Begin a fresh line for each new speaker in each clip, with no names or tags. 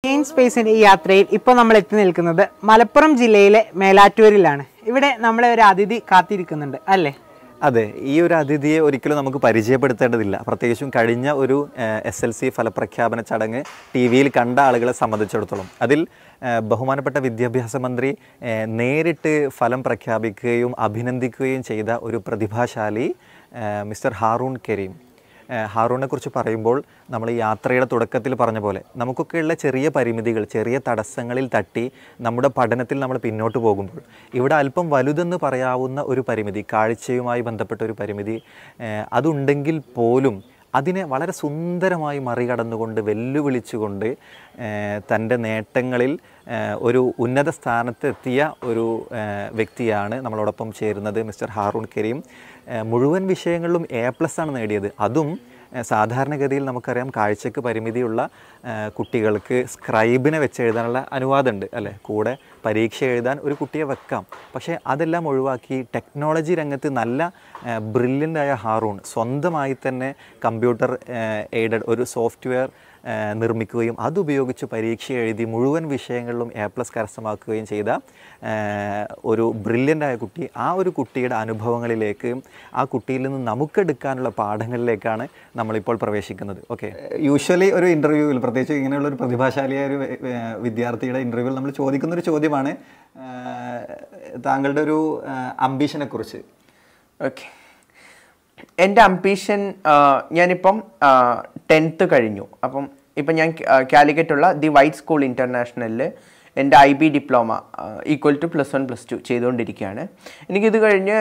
Green സ്പേസിന്റെ ഈ യാത്രയിൽ ഇപ്പോൾ നമ്മൾ എത്തി നിൽക്കുന്നത് മലപ്പുറം ജില്ലയിലെ മേലാറ്റൂരിലാണ് ഇവിടെ നമ്മളെ ഒരു അതിഥി കാത്തിരിക്കുന്നുണ്ട് അല്ലേ
അതെ ഈ ഒരു അതിഥിയെ ഒരിക്കലും നമുക്ക് പരിചയപ്പെടുത്തേണ്ടതില്ല പ്രത്യേകിച്ചും കഴിഞ്ഞ ഒരു എസ് എൽ സി ഫലപ്രഖ്യാപന ചടങ്ങ് ടി വിയിൽ കണ്ട ആളുകളെ സംബന്ധിച്ചിടത്തോളം അതിൽ ആ, ബഹുമാനപ്പെട്ട വിദ്യാഭ്യാസ മന്ത്രി ആ, നേരിട്ട് ഫലം പ്രഖ്യാപിക്കുകയും അഭിനന്ദിക്കുകയും ചെയ്ത ഒരു പ്രതിഭാശാലി ആ, മിസ്റ്റർ ഹാറൂൺ കരീം ഏഹ് ഹാറൂണിനെ കുറിച്ച് പറയുമ്പോൾ നമ്മൾ ഈ യാത്രയുടെ തുടക്കത്തിൽ പറഞ്ഞ പോലെ നമുക്കൊക്കെയുള്ള ചെറിയ പരിമിതികൾ ചെറിയ തടസ്സങ്ങളിൽ തട്ടി നമ്മുടെ പഠനത്തിൽ നമ്മൾ പിന്നോട്ട് പോകുമ്പോൾ ഇവിടെ അല്പം വലുതെന്ന് പറയാവുന്ന ഒരു പരിമിതി കാഴ്ചയുമായി ബന്ധപ്പെട്ട ഒരു പരിമിതി ഏഹ് അതുണ്ടെങ്കിൽ പോലും അതിനെ വളരെ സുന്ദരമായി മറികടന്നുകൊണ്ട് വെല്ലുവിളിച്ചുകൊണ്ട് ഏഹ് തൻ്റെ നേട്ടങ്ങളിൽ ഏഹ് ഒരു ഉന്നത സ്ഥാനത്തെത്തിയ ഒരു ഏഹ് വ്യക്തിയാണ് നമ്മളോടൊപ്പം ചേരുന്നത് മിസ്റ്റർ ഹാറൂൺ കരീം ഏഹ് മുഴുവൻ വിഷയങ്ങളിലും എ പ്ലസ് ആണ് നേടിയത് അതും ഏഹ് സാധാരണഗതിയിൽ നമുക്കറിയാം കാഴ്ചക്ക് പരിമിതിയുള്ള ഏഹ് കുട്ടികൾക്ക് സ്ക്രൈബിനെ വെച്ച് എഴുതാനുള്ള അനുവാദമുണ്ട് അല്ലേ കൂടെ പരീക്ഷ എഴുതാൻ ഒരു കുട്ടിയെ വെക്കാം പക്ഷേ അതെല്ലാം ഒഴിവാക്കി ടെക്നോളജി രംഗത്ത് നല്ല ബ്രില്യൻ്റ് ആയ ഹാറൂൺ സ്വന്തമായി തന്നെ കമ്പ്യൂട്ടർ എയ്ഡഡ് ഒരു സോഫ്റ്റ്വെയർ ഏഹ് നിർമ്മിക്കുകയും അതുപയോഗിച്ച് പരീക്ഷ എഴുതി മുഴുവൻ വിഷയങ്ങളിലും എ പ്ലസ് കരസ്ഥമാക്കുകയും ചെയ്ത ഏഹ് ഒരു ബ്രില്യൻ്റ് ആയ കുട്ടി ആ ഒരു കുട്ടിയുടെ അനുഭവങ്ങളിലേക്ക് ആ കുട്ടിയിൽ നിന്ന് നമുക്കെടുക്കാനുള്ള പാഠങ്ങളിലേക്കാണ് നമ്മളിപ്പോൾ പ്രവേശിക്കുന്നത് ഓക്കെ യൂഷ്വലി ഒരു ഇൻ്റർവ്യൂവിൽ പ്രത്യേകിച്ച് ഇങ്ങനെയുള്ള ഒരു പ്രതിഭാശാലിയായ ഒരു വെ- വെ- വിദ്യാർത്ഥിയുടെ ഇൻ്റർവ്യൂവിൽ നമ്മൾ ചോദിക്കുന്ന ഒരു ചോദ്യമാണ് ഏഹ് താങ്കളുടെ ഒരു അംബീഷനെ കുറിച്ച്
ഓക്കെ എൻ്റെ അംബീഷൻ ഞാനിപ്പം ടെൻത്ത് കഴിഞ്ഞു അപ്പം ഇപ്പം ഞാൻ കാലിക്കറ്റുള്ള ദി വൈറ്റ് സ്കൂൾ ഇൻ്റർനാഷണലിൽ എൻ്റെ I B diploma equal to plus one plus two ചെയ്തുകൊണ്ടിരിക്കുകയാണ് എനിക്കിത് കഴിഞ്ഞ്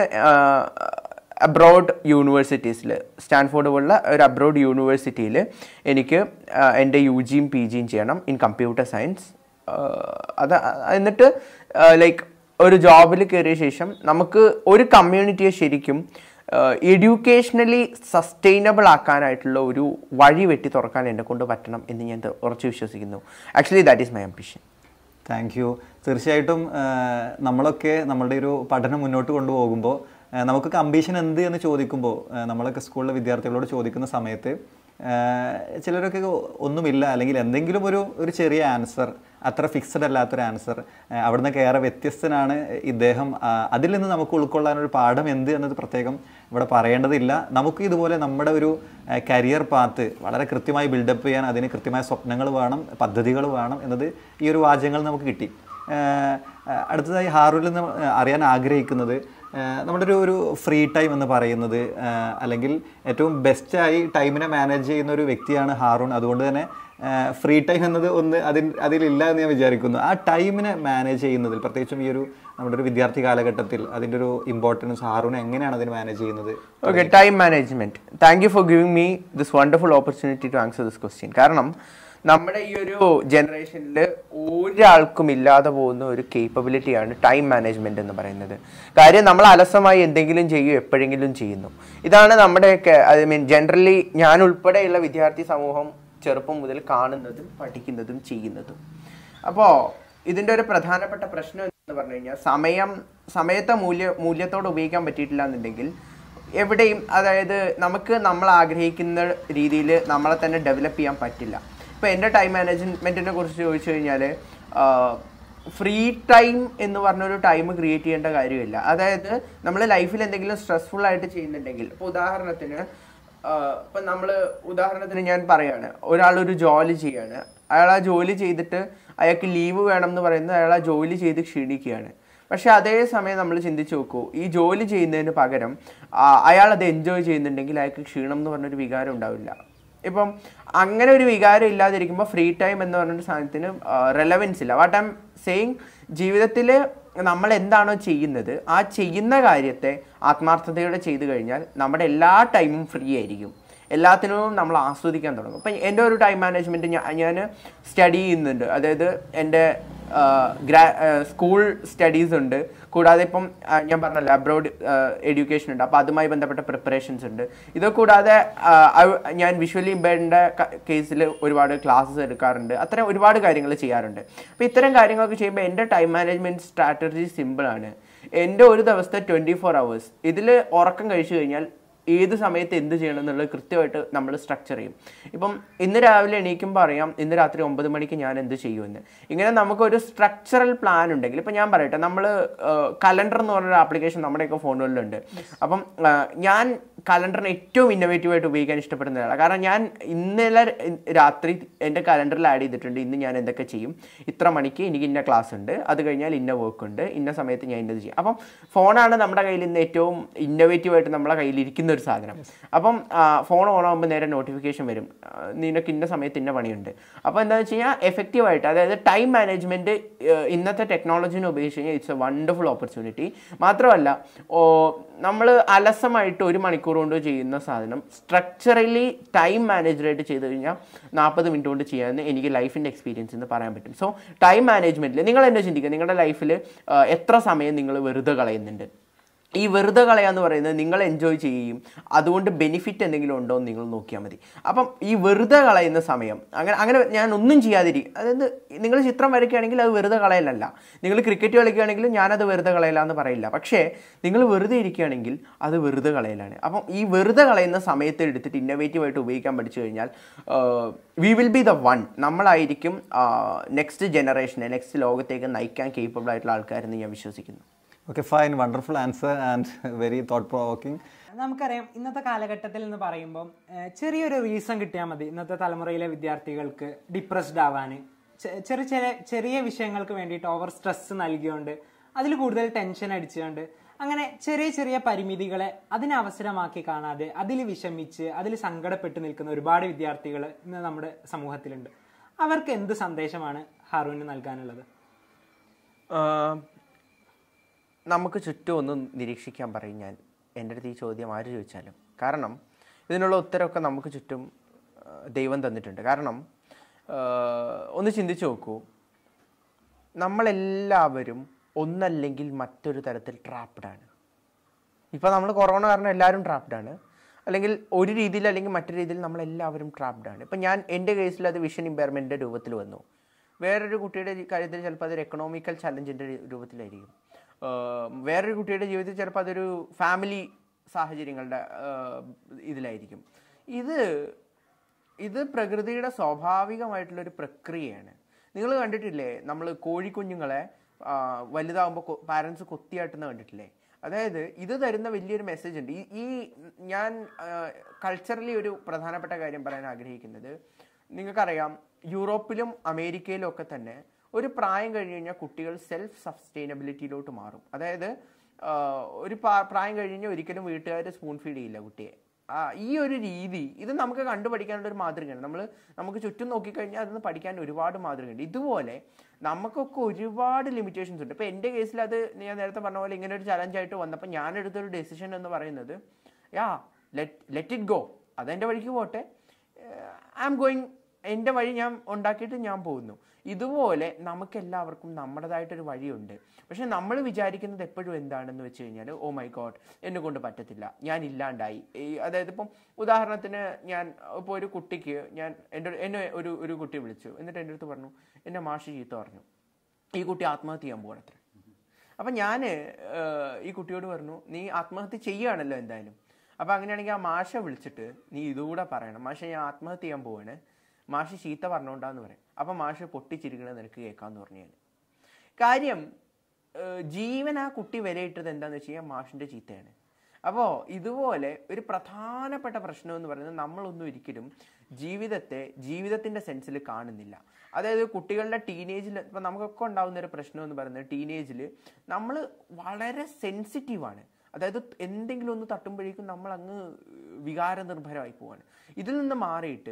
അബ്രോഡ് യൂണിവേഴ്സിറ്റീസിൽ സ്റ്റാൻഫോർഡ് പോലുള്ള ഒരു അബ്രോഡ് യൂണിവേഴ്സിറ്റിയിൽ എനിക്ക് ആ, എൻ്റെ യു ജിയും പി ജിയും ചെയ്യണം ഇൻ കമ്പ്യൂട്ടർ സയൻസ് അത് എന്നിട്ട് ലൈക്ക് ഒരു ജോബിൽ കയറിയ ശേഷം നമുക്ക് ഒരു കമ്മ്യൂണിറ്റിയെ ശരിക്കും എഡ്യൂക്കേഷണലി സസ്റ്റൈനബിൾ ആക്കാനായിട്ടുള്ള ഒരു വഴി വെട്ടി തുറക്കാൻ എന്നെ കൊണ്ട് പറ്റണം എന്ന് ഞാൻ ത- ഉറച്ചു വിശ്വസിക്കുന്നു actually that is my ambition
thank you തീർച്ചയായിട്ടും ആ, നമ്മളൊക്കെ നമ്മളുടെ ഒരു പഠനം മുന്നോട്ട് കൊണ്ടുപോകുമ്പോൾ ആ, നമുക്കൊക്കെ അംബീഷൻ എന്ത് എന്ന് ചോദിക്കുമ്പോൾ ആ, നമ്മളൊക്കെ സ്കൂളിലെ വിദ്യാർത്ഥികളോട് ചോദിക്കുന്ന സമയത്ത് ആ, ചിലരൊക്കെ ഒന്നുമില്ല അല്ലെങ്കിൽ എന്തെങ്കിലും ഒരു ഒരു ചെറിയ ആൻസർ അത്ര ഫിക്സഡ് അല്ലാത്തൊരു ആൻസർ അവിടെ നിന്നൊക്കെ ഏറെ വ്യത്യസ്തനാണ് ഇദ്ദേഹം ആ, അതിൽ നിന്ന് നമുക്ക് ഉൾക്കൊള്ളാനൊരു പാഠം എന്ത് എന്നത് പ്രത്യേകം ഇവിടെ പറയേണ്ടതില്ല നമുക്ക് ഇതുപോലെ നമ്മുടെ ഒരു കരിയർ പാത്ത് വളരെ കൃത്യമായി ബിൽഡപ്പ് ചെയ്യാൻ അതിന് കൃത്യമായ സ്വപ്നങ്ങൾ വേണം പദ്ധതികൾ വേണം എന്നത് ഈ ഒരു വാചകങ്ങൾ നമുക്ക് കിട്ടി ഏഹ് ഏഹ് അടുത്തതായി ഹാറൂരിൽ നിന്ന് അറിയാൻ ആഗ്രഹിക്കുന്നത് ഏഹ് നമ്മുടെ ഒരു ഒരു ഫ്രീ ടൈം എന്ന് പറയുന്നത് ഏഹ് അല്ലെങ്കിൽ ഏറ്റവും ബെസ്റ്റായി ടൈമിനെ മാനേജ് ചെയ്യുന്ന ഒരു വ്യക്തിയാണ് ഹാറൂൺ അതുകൊണ്ട് തന്നെ ഫ്രീ ടൈം എന്നത് ഒന്ന് അതിൽ അതിലില്ല എന്ന് ഞാൻ വിചാരിക്കുന്നു ആ ടൈമിനെ മാനേജ് ചെയ്യുന്നതിൽ പ്രത്യേകിച്ചും ഈ ഒരു നമ്മുടെ ഒരു വിദ്യാർത്ഥി കാലഘട്ടത്തിൽ അതിൻ്റെ ഒരു ഇമ്പോർട്ടൻസ് ഹാറൂൺ എങ്ങനെയാണ് അതിന് മാനേജ് ചെയ്യുന്നത്
okay time management thank you for giving me this wonderful opportunity to answer this question കാരണം നമ്മുടെ ഈ ഒരു ജനറേഷനിൽ ഒരാൾക്കും ഇല്ലാതെ പോകുന്ന ഒരു കേപ്പബിലിറ്റിയാണ് ടൈം മാനേജ്മെന്റ് എന്ന് പറയുന്നത് കാര്യം നമ്മൾ അലസമായി എന്തെങ്കിലും ചെയ്യും എപ്പോഴെങ്കിലും ചെയ്യുന്നു ഇതാണ് നമ്മുടെ ഐ മീൻ ജനറലി ഞാൻ ഉൾപ്പെടെയുള്ള വിദ്യാർത്ഥി സമൂഹം ചെറുപ്പം മുതൽ കാണുന്നതും പഠിക്കുന്നതും ചെയ്യുന്നതും അപ്പോൾ ഇതിൻ്റെ ഒരു പ്രധാനപ്പെട്ട പ്രശ്നം എന്ന് പറഞ്ഞു കഴിഞ്ഞാൽ സമയം സമയത്തെ മൂല്യ മൂല്യത്തോടെ ഉപയോഗിക്കാൻ പറ്റിയിട്ടില്ല എന്നുണ്ടെങ്കിൽ എവിടെയും അതായത് നമുക്ക് നമ്മൾ ആഗ്രഹിക്കുന്ന രീതിയിൽ നമ്മളെ തന്നെ ഡെവലപ്പ് ചെയ്യാൻ പറ്റില്ല ഇപ്പോൾ എൻ്റെ ടൈം മാനേജ്മെൻറ്റിനെ കുറിച്ച് ചോദിച്ചു കഴിഞ്ഞാൽ ഫ്രീ ടൈം എന്ന് പറഞ്ഞൊരു ടൈം ക്രിയേറ്റ് ചെയ്യേണ്ട കാര്യമില്ല അതായത് നമ്മൾ ലൈഫിൽ എന്തെങ്കിലും സ്ട്രെസ്ഫുൾ ആയിട്ട് ചെയ്യുന്നുണ്ടെങ്കിൽ ഇപ്പോൾ ഉദാഹരണത്തിന് ഇപ്പം നമ്മൾ ഉദാഹരണത്തിന് ഞാൻ പറയാണ് ഒരാൾ ഒരു ജോലി ചെയ്യാണ് അയാൾ ആ ജോലി ചെയ്തിട്ട് അയാൾക്ക് ലീവ് വേണം എന്ന് പറയുന്നത് അയാൾ ആ ജോലി ചെയ്ത് ക്ഷീണിക്കുകയാണ് പക്ഷെ അതേ സമയം നമ്മൾ ചിന്തിച്ച് നോക്കൂ ഈ ജോലി ചെയ്യുന്നതിന് പകരം ആ, അയാൾ അത് എൻജോയ് ചെയ്യുന്നുണ്ടെങ്കിൽ അയാൾക്ക് ക്ഷീണം എന്ന് പറഞ്ഞൊരു വികാരം ഉണ്ടാവില്ല ഇപ്പം അങ്ങനെ ഒരു വികാരം ഇല്ലാതിരിക്കുമ്പോൾ ഫ്രീ ടൈം എന്ന് പറഞ്ഞൊരു സാധനത്തിന് റെലവൻസ് ഇല്ല വാട്ട് ഐം സെയിങ് ജീവിതത്തിൽ നമ്മൾ എന്താണോ ചെയ്യുന്നത് ആ ചെയ്യുന്ന കാര്യത്തെ ആത്മാർത്ഥതയോടെ ചെയ്തു കഴിഞ്ഞാൽ നമ്മുടെ എല്ലാ ടൈമും ഫ്രീ ആയിരിക്കും എല്ലാത്തിനും നമ്മൾ ആസ്വദിക്കാൻ തുടങ്ങും ഇപ്പം എൻ്റെ ഒരു ടൈം മാനേജ്മെൻറ്റ് ഞാൻ സ്റ്റഡി ചെയ്യുന്നുണ്ട് അതായത് എൻ്റെ ഗ്രാ സ്കൂൾ സ്റ്റഡീസ് ഉണ്ട് കൂടാതെ ഇപ്പം ആ, ഞാൻ പറഞ്ഞല്ലോ അബ്രോഡ് എഡ്യൂക്കേഷൻ ഉണ്ട് അപ്പോൾ അതുമായി ബന്ധപ്പെട്ട പ്രിപ്പറേഷൻസ് ഉണ്ട് ഇത് കൂടാതെ ആ, അവ്- ഞാൻ വിഷ്വലി ഇമ്പയറിൻ്റെ കേസിൽ ഒരുപാട് ക്ലാസ്സസ് എടുക്കാറുണ്ട് അത്തരം ഒരുപാട് കാര്യങ്ങൾ ചെയ്യാറുണ്ട് അപ്പോൾ ഇത്തരം കാര്യങ്ങളൊക്കെ ചെയ്യുമ്പോൾ എൻ്റെ ടൈം മാനേജ്മെൻറ്റ് സ്ട്രാറ്റജി സിമ്പിളാണ് എൻ്റെ ഒരു ദിവസത്തെ ട്വൻറ്റി ഫോർ അവേഴ്സ് ഇതിൽ ഉറക്കം കഴിച്ചു കഴിഞ്ഞാൽ ഏത് സമയത്ത് എന്ത് ചെയ്യണം എന്നുള്ളത് കൃത്യമായിട്ട് നമ്മൾ സ്ട്രക്ചർ ചെയ്യും ഇപ്പം ഇന്ന് രാവിലെ എണീക്കുമ്പോൾ അറിയാം ഇന്ന് രാത്രി ഒമ്പത് മണിക്ക് ഞാൻ എന്ത് ചെയ്യുമെന്ന് ഇങ്ങനെ നമുക്കൊരു സ്ട്രക്ചറൽ പ്ലാൻ ഉണ്ടെങ്കിൽ ഇപ്പം ഞാൻ പറയട്ടെ നമ്മൾ കലണ്ടർ എന്ന് പറഞ്ഞൊരു ആപ്ലിക്കേഷൻ നമ്മുടെയൊക്കെ ഫോണുകളിലുണ്ട് അപ്പം ആ, ഞാൻ കലണ്ടറിനെ ഏറ്റവും ഇന്നോവേറ്റീവ് ആയിട്ട് ഉപയോഗിക്കാൻ ഇഷ്ടപ്പെടുന്ന ഒരാളാണ് കാരണം ഞാൻ ഇന്നലെ രാത്രി എൻ്റെ കലണ്ടറിൽ ആഡ് ചെയ്തിട്ടുണ്ട് ഇന്ന് ഞാൻ എന്തൊക്കെ ചെയ്യും ഇത്ര മണിക്ക് എനിക്ക് ഇന്ന ക്ലാസ് ഉണ്ട് അത് കഴിഞ്ഞാൽ ഇന്ന വർക്ക് ഉണ്ട് ഇന്ന സമയത്ത് ഞാൻ ഇന്നത് ചെയ്യും അപ്പം ഫോണാണ് നമ്മുടെ കയ്യിൽ ഇന്ന് ഏറ്റവും ഇന്നോവേറ്റീവ് ആയിട്ട് നമ്മളെ കയ്യിൽ ഇരിക്കുന്ന ഒരു സാധനം അപ്പം ഫോൺ ഓൺ ആകുമ്പോൾ നേരെ നോട്ടിഫിക്കേഷൻ വരും ആ, നിനക്ക് ഇന്ന സമയത്ത് ഇന്ന പണിയുണ്ട് അപ്പോൾ എന്താണെന്ന് വെച്ച് കഴിഞ്ഞാൽ എഫക്റ്റീവായിട്ട് അതായത് ടൈം മാനേജ്മെൻറ്റ് ഇന്നത്തെ ടെക്നോളജിനെ ഉപയോഗിച്ച് കഴിഞ്ഞാൽ ഇറ്റ്സ് എ വണ്ടർഫുൾ ഓപ്പർച്യൂണിറ്റി മാത്രമല്ല ഓ നമ്മൾ അലസമായിട്ട് ഒരു മണിക്കൂർ കൊണ്ട് ചെയ്യുന്ന സാധനം സ്ട്രക്ചറലി ടൈം മാനേജറായിട്ട് ചെയ്ത് കഴിഞ്ഞാൽ നാൽപ്പത് മിനിറ്റ് കൊണ്ട് ചെയ്യാമെന്ന് എനിക്ക് ലൈഫിൻ്റെ എക്സ്പീരിയൻസ് എന്ന് പറയാൻ പറ്റും സോ ടൈം മാനേജ്മെൻറ്റിൽ നിങ്ങൾ എന്നെ ചിന്തിക്കുക നിങ്ങളുടെ ലൈഫിൽ എത്ര സമയം നിങ്ങൾ വെറുതെ കളയുന്നുണ്ട് ഈ വെറുതെ കളയാന്ന് പറയുന്നത് നിങ്ങൾ എൻജോയ് ചെയ്യുകയും അതുകൊണ്ട് ബെനിഫിറ്റ് എന്തെങ്കിലും ഉണ്ടോ എന്ന് നിങ്ങൾ നോക്കിയാൽ മതി അപ്പം ഈ വെറുതെ കളയുന്ന സമയം അങ്ങനെ അങ്ങനെ ഞാൻ ഒന്നും ചെയ്യാതിരിക്കും അതായത് നിങ്ങൾ ചിത്രം വരയ്ക്കുകയാണെങ്കിൽ അത് വെറുതെ കളയലല്ല നിങ്ങൾ ക്രിക്കറ്റ് കളിക്കുകയാണെങ്കിലും ഞാനത് വെറുതെ കളയില്ല എന്ന് പറയില്ല പക്ഷേ നിങ്ങൾ വെറുതെ ഇരിക്കുകയാണെങ്കിൽ അത് വെറുതെ കളയലാണ് അപ്പം ഈ വെറുതെ കളയുന്ന സമയത്ത് എടുത്തിട്ട് ഇന്നോവേറ്റീവ് ആയിട്ട് ഉപയോഗിക്കാൻ പഠിച്ചു കഴിഞ്ഞാൽ we will be the one നമ്മളായിരിക്കും നെക്സ്റ്റ് ജനറേഷനെ നെക്സ്റ്റ് ലോകത്തേക്ക് നയിക്കാൻ കേപ്പബിൾ ആയിട്ടുള്ള ആൾക്കാരെന്ന് ഞാൻ വിശ്വസിക്കുന്നു
okay fine wonderful answer and very thought provoking
നമുക്കറിയാം ഇന്നത്തെ കാലഘട്ടത്തിൽ എന്ന് പറയുമ്പോൾ ഏഹ്, ചെറിയൊരു റീസൺ കിട്ടിയാൽ മതി ഇന്നത്തെ തലമുറയിലെ വിദ്യാർത്ഥികൾക്ക് ഡിപ്രസ്ഡ് ആവാൻ ചെറിയ ചെറിയ ചെറിയ വിഷയങ്ങൾക്ക് വേണ്ടിയിട്ട് ഓവർ സ്ട്രെസ് നൽകിയോണ്ട് അതിൽ കൂടുതൽ ടെൻഷൻ അടിച്ചുകൊണ്ട് അങ്ങനെ ചെറിയ ചെറിയ പരിമിതികളെ അതിനെ അവസരമാക്കി കാണാതെ അതിൽ വിഷമിച്ച് അതിൽ സങ്കടപ്പെട്ട് നിൽക്കുന്ന ഒരുപാട് വിദ്യാർത്ഥികൾ ഇന്ന് നമ്മുടെ സമൂഹത്തിലുണ്ട് അവർക്ക് എന്ത് സന്ദേശമാണ് ഹാറൂന് നൽകാനുള്ളത്
ആഹ് നമുക്ക് ചുറ്റും ഒന്ന് നിരീക്ഷിക്കാൻ പറയും ഞാൻ എൻ്റെ അടുത്ത് ഈ ചോദ്യം ആര് ചോദിച്ചാലും കാരണം ഇതിനുള്ള ഉത്തരമൊക്കെ നമുക്ക് ചുറ്റും ആഹ് ദൈവം തന്നിട്ടുണ്ട് കാരണം ആഹ് ഒന്ന് ചിന്തിച്ചു നോക്കൂ നമ്മളെല്ലാവരും ഒന്നല്ലെങ്കിൽ മറ്റൊരു തരത്തിൽ ട്രാപ്ഡാണ് ഇപ്പോൾ നമ്മൾ കൊറോണ കാരണം എല്ലാവരും ട്രാപ്ഡാണ് അല്ലെങ്കിൽ ഒരു രീതിയിൽ അല്ലെങ്കിൽ മറ്റൊരു രീതിയിൽ നമ്മളെല്ലാവരും ട്രാപ്ഡാണ് ഇപ്പം ഞാൻ എൻ്റെ കേസിൽ അത് വിഷൻ ഇമ്പയർമെൻറ്റിൻ്റെ രൂപത്തിൽ വന്നു വേറൊരു കുട്ടിയുടെ ജി- കാര്യത്തിൽ ചിലപ്പോൾ അതൊരു എക്കണോമിക്കൽ ചലഞ്ചിൻ്റെ രൂപത്തിലായിരിക്കും ആഹ് വേറൊരു കുട്ടിയുടെ ജീവിതത്തിൽ ചിലപ്പോൾ അതൊരു ഫാമിലി സാഹചര്യങ്ങളുടെ ആഹ് ഇതിലായിരിക്കും ഇത് ഇത് പ്രകൃതിയുടെ സ്വാഭാവികമായിട്ടുള്ളൊരു പ്രക്രിയയാണ് നിങ്ങൾ കണ്ടിട്ടില്ലേ നമ്മൾ കോഴിക്കുഞ്ഞുങ്ങളെ വലുതാകുമ്പോൾ പാരൻസ് കൊത്തിയാട്ടുന്ന കണ്ടിട്ടില്ലേ അതായത് ഇത് തരുന്ന വലിയൊരു മെസ്സേജ് ഉണ്ട് ഈ ഈ ഞാൻ കൾച്ചറലി ഒരു പ്രധാനപ്പെട്ട കാര്യം പറയാൻ ആഗ്രഹിക്കുന്നത് നിങ്ങൾക്കറിയാം യൂറോപ്പിലും അമേരിക്കയിലും ഒക്കെ തന്നെ ഒരു പ്രായം കഴിഞ്ഞ് കഴിഞ്ഞാൽ കുട്ടികൾ സെൽഫ് സസ്റ്റൈനബിലിറ്റിയിലോട്ട് മാറും അതായത് ആ, ഒരു പാ- പ്രായം കഴിഞ്ഞ് കഴിഞ്ഞാൽ ഒരിക്കലും വീട്ടുകാർ സ്പൂൺ ഫീഡ് ചെയ്യില്ല കുട്ടിയെ ആ, ഈ ഒരു രീതി ഇത് നമുക്ക് കണ്ടുപഠിക്കാനുള്ള ഒരു മാതൃകയാണ് നമ്മൾ നമുക്ക് ചുറ്റും നോക്കിക്കഴിഞ്ഞാൽ അതിന് പഠിക്കാൻ ഒരുപാട് മാതൃകയുണ്ട് ഇതുപോലെ നമുക്കൊക്കെ ഒരുപാട് ലിമിറ്റേഷൻസ് ഉണ്ട് ഇപ്പോൾ എൻ്റെ കേസിൽ അത് ഞാൻ നേരത്തെ പറഞ്ഞ പോലെ ഇങ്ങനെ ഒരു ചലഞ്ചായിട്ട് വന്നപ്പോൾ ഞാൻ എടുത്തൊരു ഡെസിഷൻ എന്ന് പറയുന്നത് yeah let let it go അതെൻ്റെ വഴിക്ക് പോട്ടെ ഐ ആം ഗോയിങ് എൻ്റെ വഴി ഞാൻ ഉണ്ടാക്കിയിട്ട് ഞാൻ പോകുന്നു ഇതുപോലെ നമുക്ക് എല്ലാവർക്കും നമ്മുടേതായിട്ടൊരു വഴിയുണ്ട് പക്ഷെ നമ്മൾ വിചാരിക്കുന്നത് എപ്പോഴും എന്താണെന്ന് വെച്ച് കഴിഞ്ഞാൽ ഓ മൈ ഗോഡ് എന്നെ കൊണ്ട് പറ്റത്തില്ല ഞാൻ ഇല്ലാണ്ടായി ഈ അതായത് ഇപ്പം ഉദാഹരണത്തിന് ഞാൻ ഇപ്പോൾ ഒരു കുട്ടിക്ക് ഞാൻ എൻ്റെ എന്നെ ഒരു ഒരു കുട്ടി വിളിച്ചു എന്നിട്ട് എൻ്റെ അടുത്ത് പറഞ്ഞു എന്നെ മാഷി ചീത്ത പറഞ്ഞു ഈ കുട്ടി ആത്മഹത്യ ചെയ്യാൻ പോകണത്ര അപ്പം ഞാൻ ഈ കുട്ടിയോട് പറഞ്ഞു നീ ആത്മഹത്യ ചെയ്യുകയാണല്ലോ എന്തായാലും അപ്പം അങ്ങനെയാണെങ്കിൽ ആ മാഷ വിളിച്ചിട്ട് നീ ഇതുകൂടെ പറയണം മാഷ ഞാൻ ആത്മഹത്യ ചെയ്യാൻ പോവാണ് മാഷ് ചീത്ത പറഞ്ഞോണ്ടാന്ന് പറയും അപ്പം മാഷ് പൊട്ടിച്ചിരിക്കണത് നിനക്ക് കേൾക്കാമെന്ന് പറഞ്ഞു ഞാൻ കാര്യം ഏഹ് ജീവൻ ആ കുട്ടി വിലയിട്ടത് എന്താണെന്ന് വെച്ച് കഴിഞ്ഞാൽ മാഷിൻ്റെ ചീത്തയാണ് അപ്പോൾ ഇതുപോലെ ഒരു പ്രധാനപ്പെട്ട പ്രശ്നം എന്ന് പറയുന്നത് നമ്മളൊന്നും ഒരിക്കലും ജീവിതത്തെ ജീവിതത്തിൻ്റെ സെൻസിൽ കാണുന്നില്ല അതായത് കുട്ടികളുടെ ടീനേജിൽ ഇപ്പം നമുക്കൊക്കെ ഉണ്ടാകുന്ന ഒരു പ്രശ്നം എന്ന് പറയുന്നത് ടീനേജിൽ നമ്മൾ വളരെ സെൻസിറ്റീവാണ് അതായത് എന്തെങ്കിലും ഒന്ന് തട്ടുമ്പോഴേക്കും നമ്മൾ അങ്ങ് വികാര നിർഭരമായി പോവാണ് ഇതിൽ നിന്ന് മാറിയിട്ട്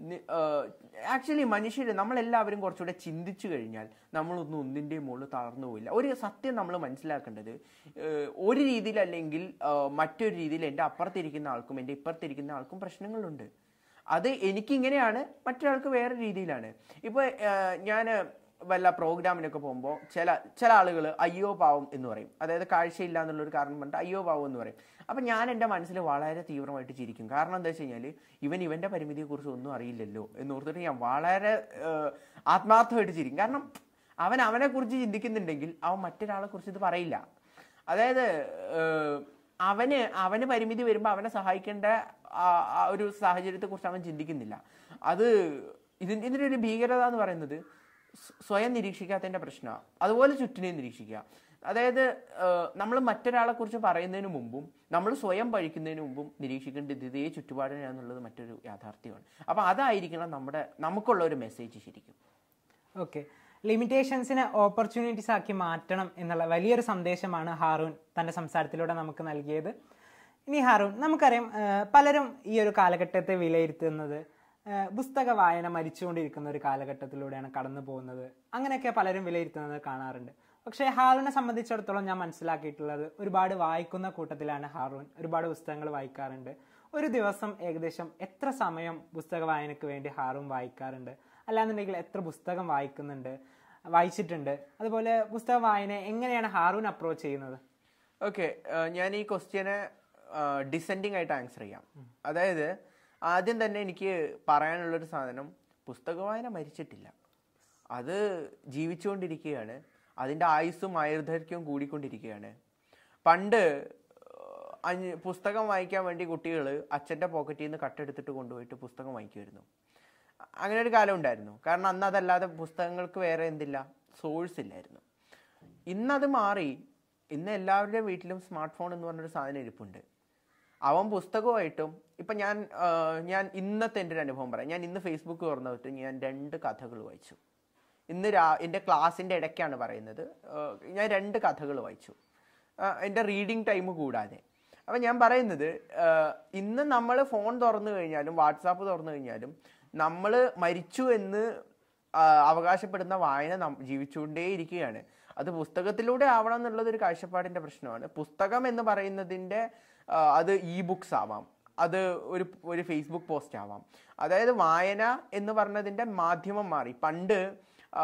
ആക്ച്വലി മനുഷ്യർ നമ്മളെല്ലാവരും കുറച്ചുകൂടെ ചിന്തിച്ചു കഴിഞ്ഞാൽ നമ്മളൊന്നും ഒന്നിൻ്റെയും മുകളിൽ തളർന്നു പോയില്ല ഒരു സത്യം നമ്മൾ മനസ്സിലാക്കേണ്ടത് ഏഹ് ഒരു രീതിയിൽ അല്ലെങ്കിൽ ഏഹ് മറ്റൊരു രീതിയിൽ എൻ്റെ അപ്പുറത്തിരിക്കുന്ന ആൾക്കും എൻ്റെ ഇപ്പുറത്തിരിക്കുന്ന ആൾക്കും പ്രശ്നങ്ങളുണ്ട് അത് എനിക്കിങ്ങനെയാണ് മറ്റൊരാൾക്ക് വേറെ രീതിയിലാണ് ഇപ്പോൾ ഞാൻ വല്ല പ്രോഗ്രാമിനൊക്കെ പോകുമ്പോൾ ചില ചില ആളുകൾ അയ്യോ പാവം എന്ന് പറയും അതായത് കാഴ്ചയില്ല എന്നുള്ളൊരു കാരണം പറഞ്ഞിട്ട് അയ്യോ പാവം എന്ന് പറയും അപ്പം ഞാൻ എൻ്റെ മനസ്സിൽ വളരെ തീവ്രമായിട്ട് ചിരിക്കും കാരണം എന്താ വെച്ച് കഴിഞ്ഞാൽ ഇവൻ ഇവൻ്റെ പരിമിതിയെക്കുറിച്ച് ഒന്നും അറിയില്ലല്ലോ എന്ന് ഓർത്തിട്ട് ഞാൻ വളരെ ഏഹ്, ആത്മാർത്ഥമായിട്ട് ചിരിക്കും കാരണം അവൻ അവനെക്കുറിച്ച് ചിന്തിക്കുന്നുണ്ടെങ്കിൽ അവൻ മറ്റൊരാളെ കുറിച്ച് ഇത് പറയില്ല അതായത് ഏഹ്, അവന് അവന് പരിമിതി വരുമ്പോൾ അവനെ സഹായിക്കേണ്ട ആ- ആ ഒരു സാഹചര്യത്തെ കുറിച്ച് അവൻ ചിന്തിക്കുന്നില്ല അത് ഇതിന് ഇതിൻ്റെ ഒരു ഭീകരത എന്ന് പറയുന്നത് സ്വ- സ്വയം നിരീക്ഷിക്കാത്തതിന്റെ പ്രശ്നമാണ് അതുപോലെ ചുറ്റിനെ നിരീക്ഷിക്കുക അതായത് നമ്മൾ മറ്റൊരാളെ കുറിച്ച് പറയുന്നതിന് മുമ്പും നമ്മൾ സ്വയം പഴിക്കുന്നതിന് മുമ്പും നിരീക്ഷിക്കേണ്ടത് ഇതേ ചുറ്റുപാടിനാന്നുള്ളത് മറ്റൊരു യാഥാർത്ഥ്യമാണ് അപ്പൊ അതായിരിക്കണം നമ്മുടെ നമുക്കുള്ള ഒരു മെസ്സേജ് ശരിക്കും
ഓക്കെ ലിമിറ്റേഷൻസിനെ ഓപ്പർച്യൂണിറ്റീസ് ആക്കി മാറ്റണം എന്നുള്ള വലിയൊരു സന്ദേശമാണ് ഹാറൂൻ തൻ്റെ സംസാരത്തിലൂടെ നമുക്ക് നൽകിയത് ഇനി ഹാറൂൻ നമുക്കറിയാം ആ, പലരും ഈ ഒരു കാലഘട്ടത്തെ വിലയിരുത്തുന്നത് ആ, പുസ്തക വായന മരിച്ചുകൊണ്ടിരിക്കുന്ന ഒരു കാലഘട്ടത്തിലൂടെയാണ് കടന്നു പോകുന്നത് അങ്ങനെയൊക്കെ പലരും വിലയിരുത്തുന്നത് കാണാറുണ്ട് പക്ഷേ ഹാറൂനെ സംബന്ധിച്ചിടത്തോളം ഞാൻ മനസ്സിലാക്കിയിട്ടുള്ളത് ഒരുപാട് വായിക്കുന്ന കൂട്ടത്തിലാണ് ഹാറൂൻ ഒരുപാട് പുസ്തകങ്ങൾ വായിക്കാറുണ്ട് ഒരു ദിവസം ഏകദേശം എത്ര സമയം പുസ്തക വായനയ്ക്ക് വേണ്ടി ഹാറൂൻ വായിക്കാറുണ്ട് അല്ലാന്നുണ്ടെങ്കിൽ എത്ര പുസ്തകം വായിക്കുന്നുണ്ട് വായിച്ചിട്ടുണ്ട് അതുപോലെ പുസ്തക വായന എങ്ങനെയാണ് ഹാറൂൻ അപ്രോച്ച് ചെയ്യുന്നത്
ഓക്കെ ഞാൻ ഈ ക്വസ്റ്റ്യനെ ഡിസെൻഡിങ് ആയിട്ട് ആൻസർ ചെയ്യാം അതായത് ആദ്യം തന്നെ എനിക്ക് പറയാനുള്ളൊരു സാധനം പുസ്തക വായന മരിച്ചിട്ടില്ല അത് ജീവിച്ചുകൊണ്ടിരിക്കുകയാണ് അതിൻ്റെ ആയുസ്സും ആയുർദൈർഘ്യവും കൂടിക്കൊണ്ടിരിക്കുകയാണ് പണ്ട് ഏഹ്, അഞ്ച് പുസ്തകം വായിക്കാൻ വേണ്ടി കുട്ടികൾ അച്ഛൻ്റെ പോക്കറ്റിൽ നിന്ന് കട്ടെടുത്തിട്ട് കൊണ്ടുപോയിട്ട് പുസ്തകം വായിക്കുമായിരുന്നു അങ്ങനെ ഒരു കാലം ഉണ്ടായിരുന്നു കാരണം അന്ന് അതല്ലാതെ പുസ്തകങ്ങൾക്ക് വേറെ എന്തില്ല സോഴ്സ് ഇല്ലായിരുന്നു ഇന്നത് മാറി ഇന്ന് എല്ലാവരുടെയും വീട്ടിലും സ്മാർട്ട് ഫോൺ എന്ന് പറഞ്ഞൊരു സാധനം ഇരിപ്പുണ്ട് അവൻ പുസ്തകമായിട്ടും ഇപ്പം ഞാൻ ആ, ഞാൻ ഇന്നത്തെ എൻ്റെ ഒരു അനുഭവം പറയാം ഞാൻ ഇന്ന് ഫേസ്ബുക്ക് തുറന്നിട്ട് ഞാൻ രണ്ട് കഥകൾ വായിച്ചു ഇന്ന് രാ എൻ്റെ ക്ലാസ്സിൻ്റെ ഇടയ്ക്കാണ് പറയുന്നത് ആ, ഞാൻ രണ്ട് കഥകൾ വായിച്ചു ആ, എൻ്റെ റീഡിങ് ടൈം കൂടാതെ അപ്പം ഞാൻ പറയുന്നത് ആ, ഇന്ന് നമ്മൾ ഫോൺ തുറന്നു കഴിഞ്ഞാലും വാട്സാപ്പ് തുറന്നു കഴിഞ്ഞാലും നമ്മൾ മരിച്ചു എന്ന് ആ, അവകാശപ്പെടുന്ന വായന നം- ജീവിച്ചുകൊണ്ടേയിരിക്കുകയാണ് അത് പുസ്തകത്തിലൂടെ ആവണം എന്നുള്ളത് ഒരു കാഴ്ചപ്പാടിന്റെ പ്രശ്നമാണ് പുസ്തകം എന്ന് പറയുന്നതിന്റെ ആ, അത് ഇ ബുക്സ് ആവാം അത് ഒരു ഒരു ഫേസ്ബുക്ക് പോസ്റ്റ് ആവാം അതായത് വായന എന്ന് പറഞ്ഞതിന്റെ മാധ്യമം മാറി പണ്ട് ആ,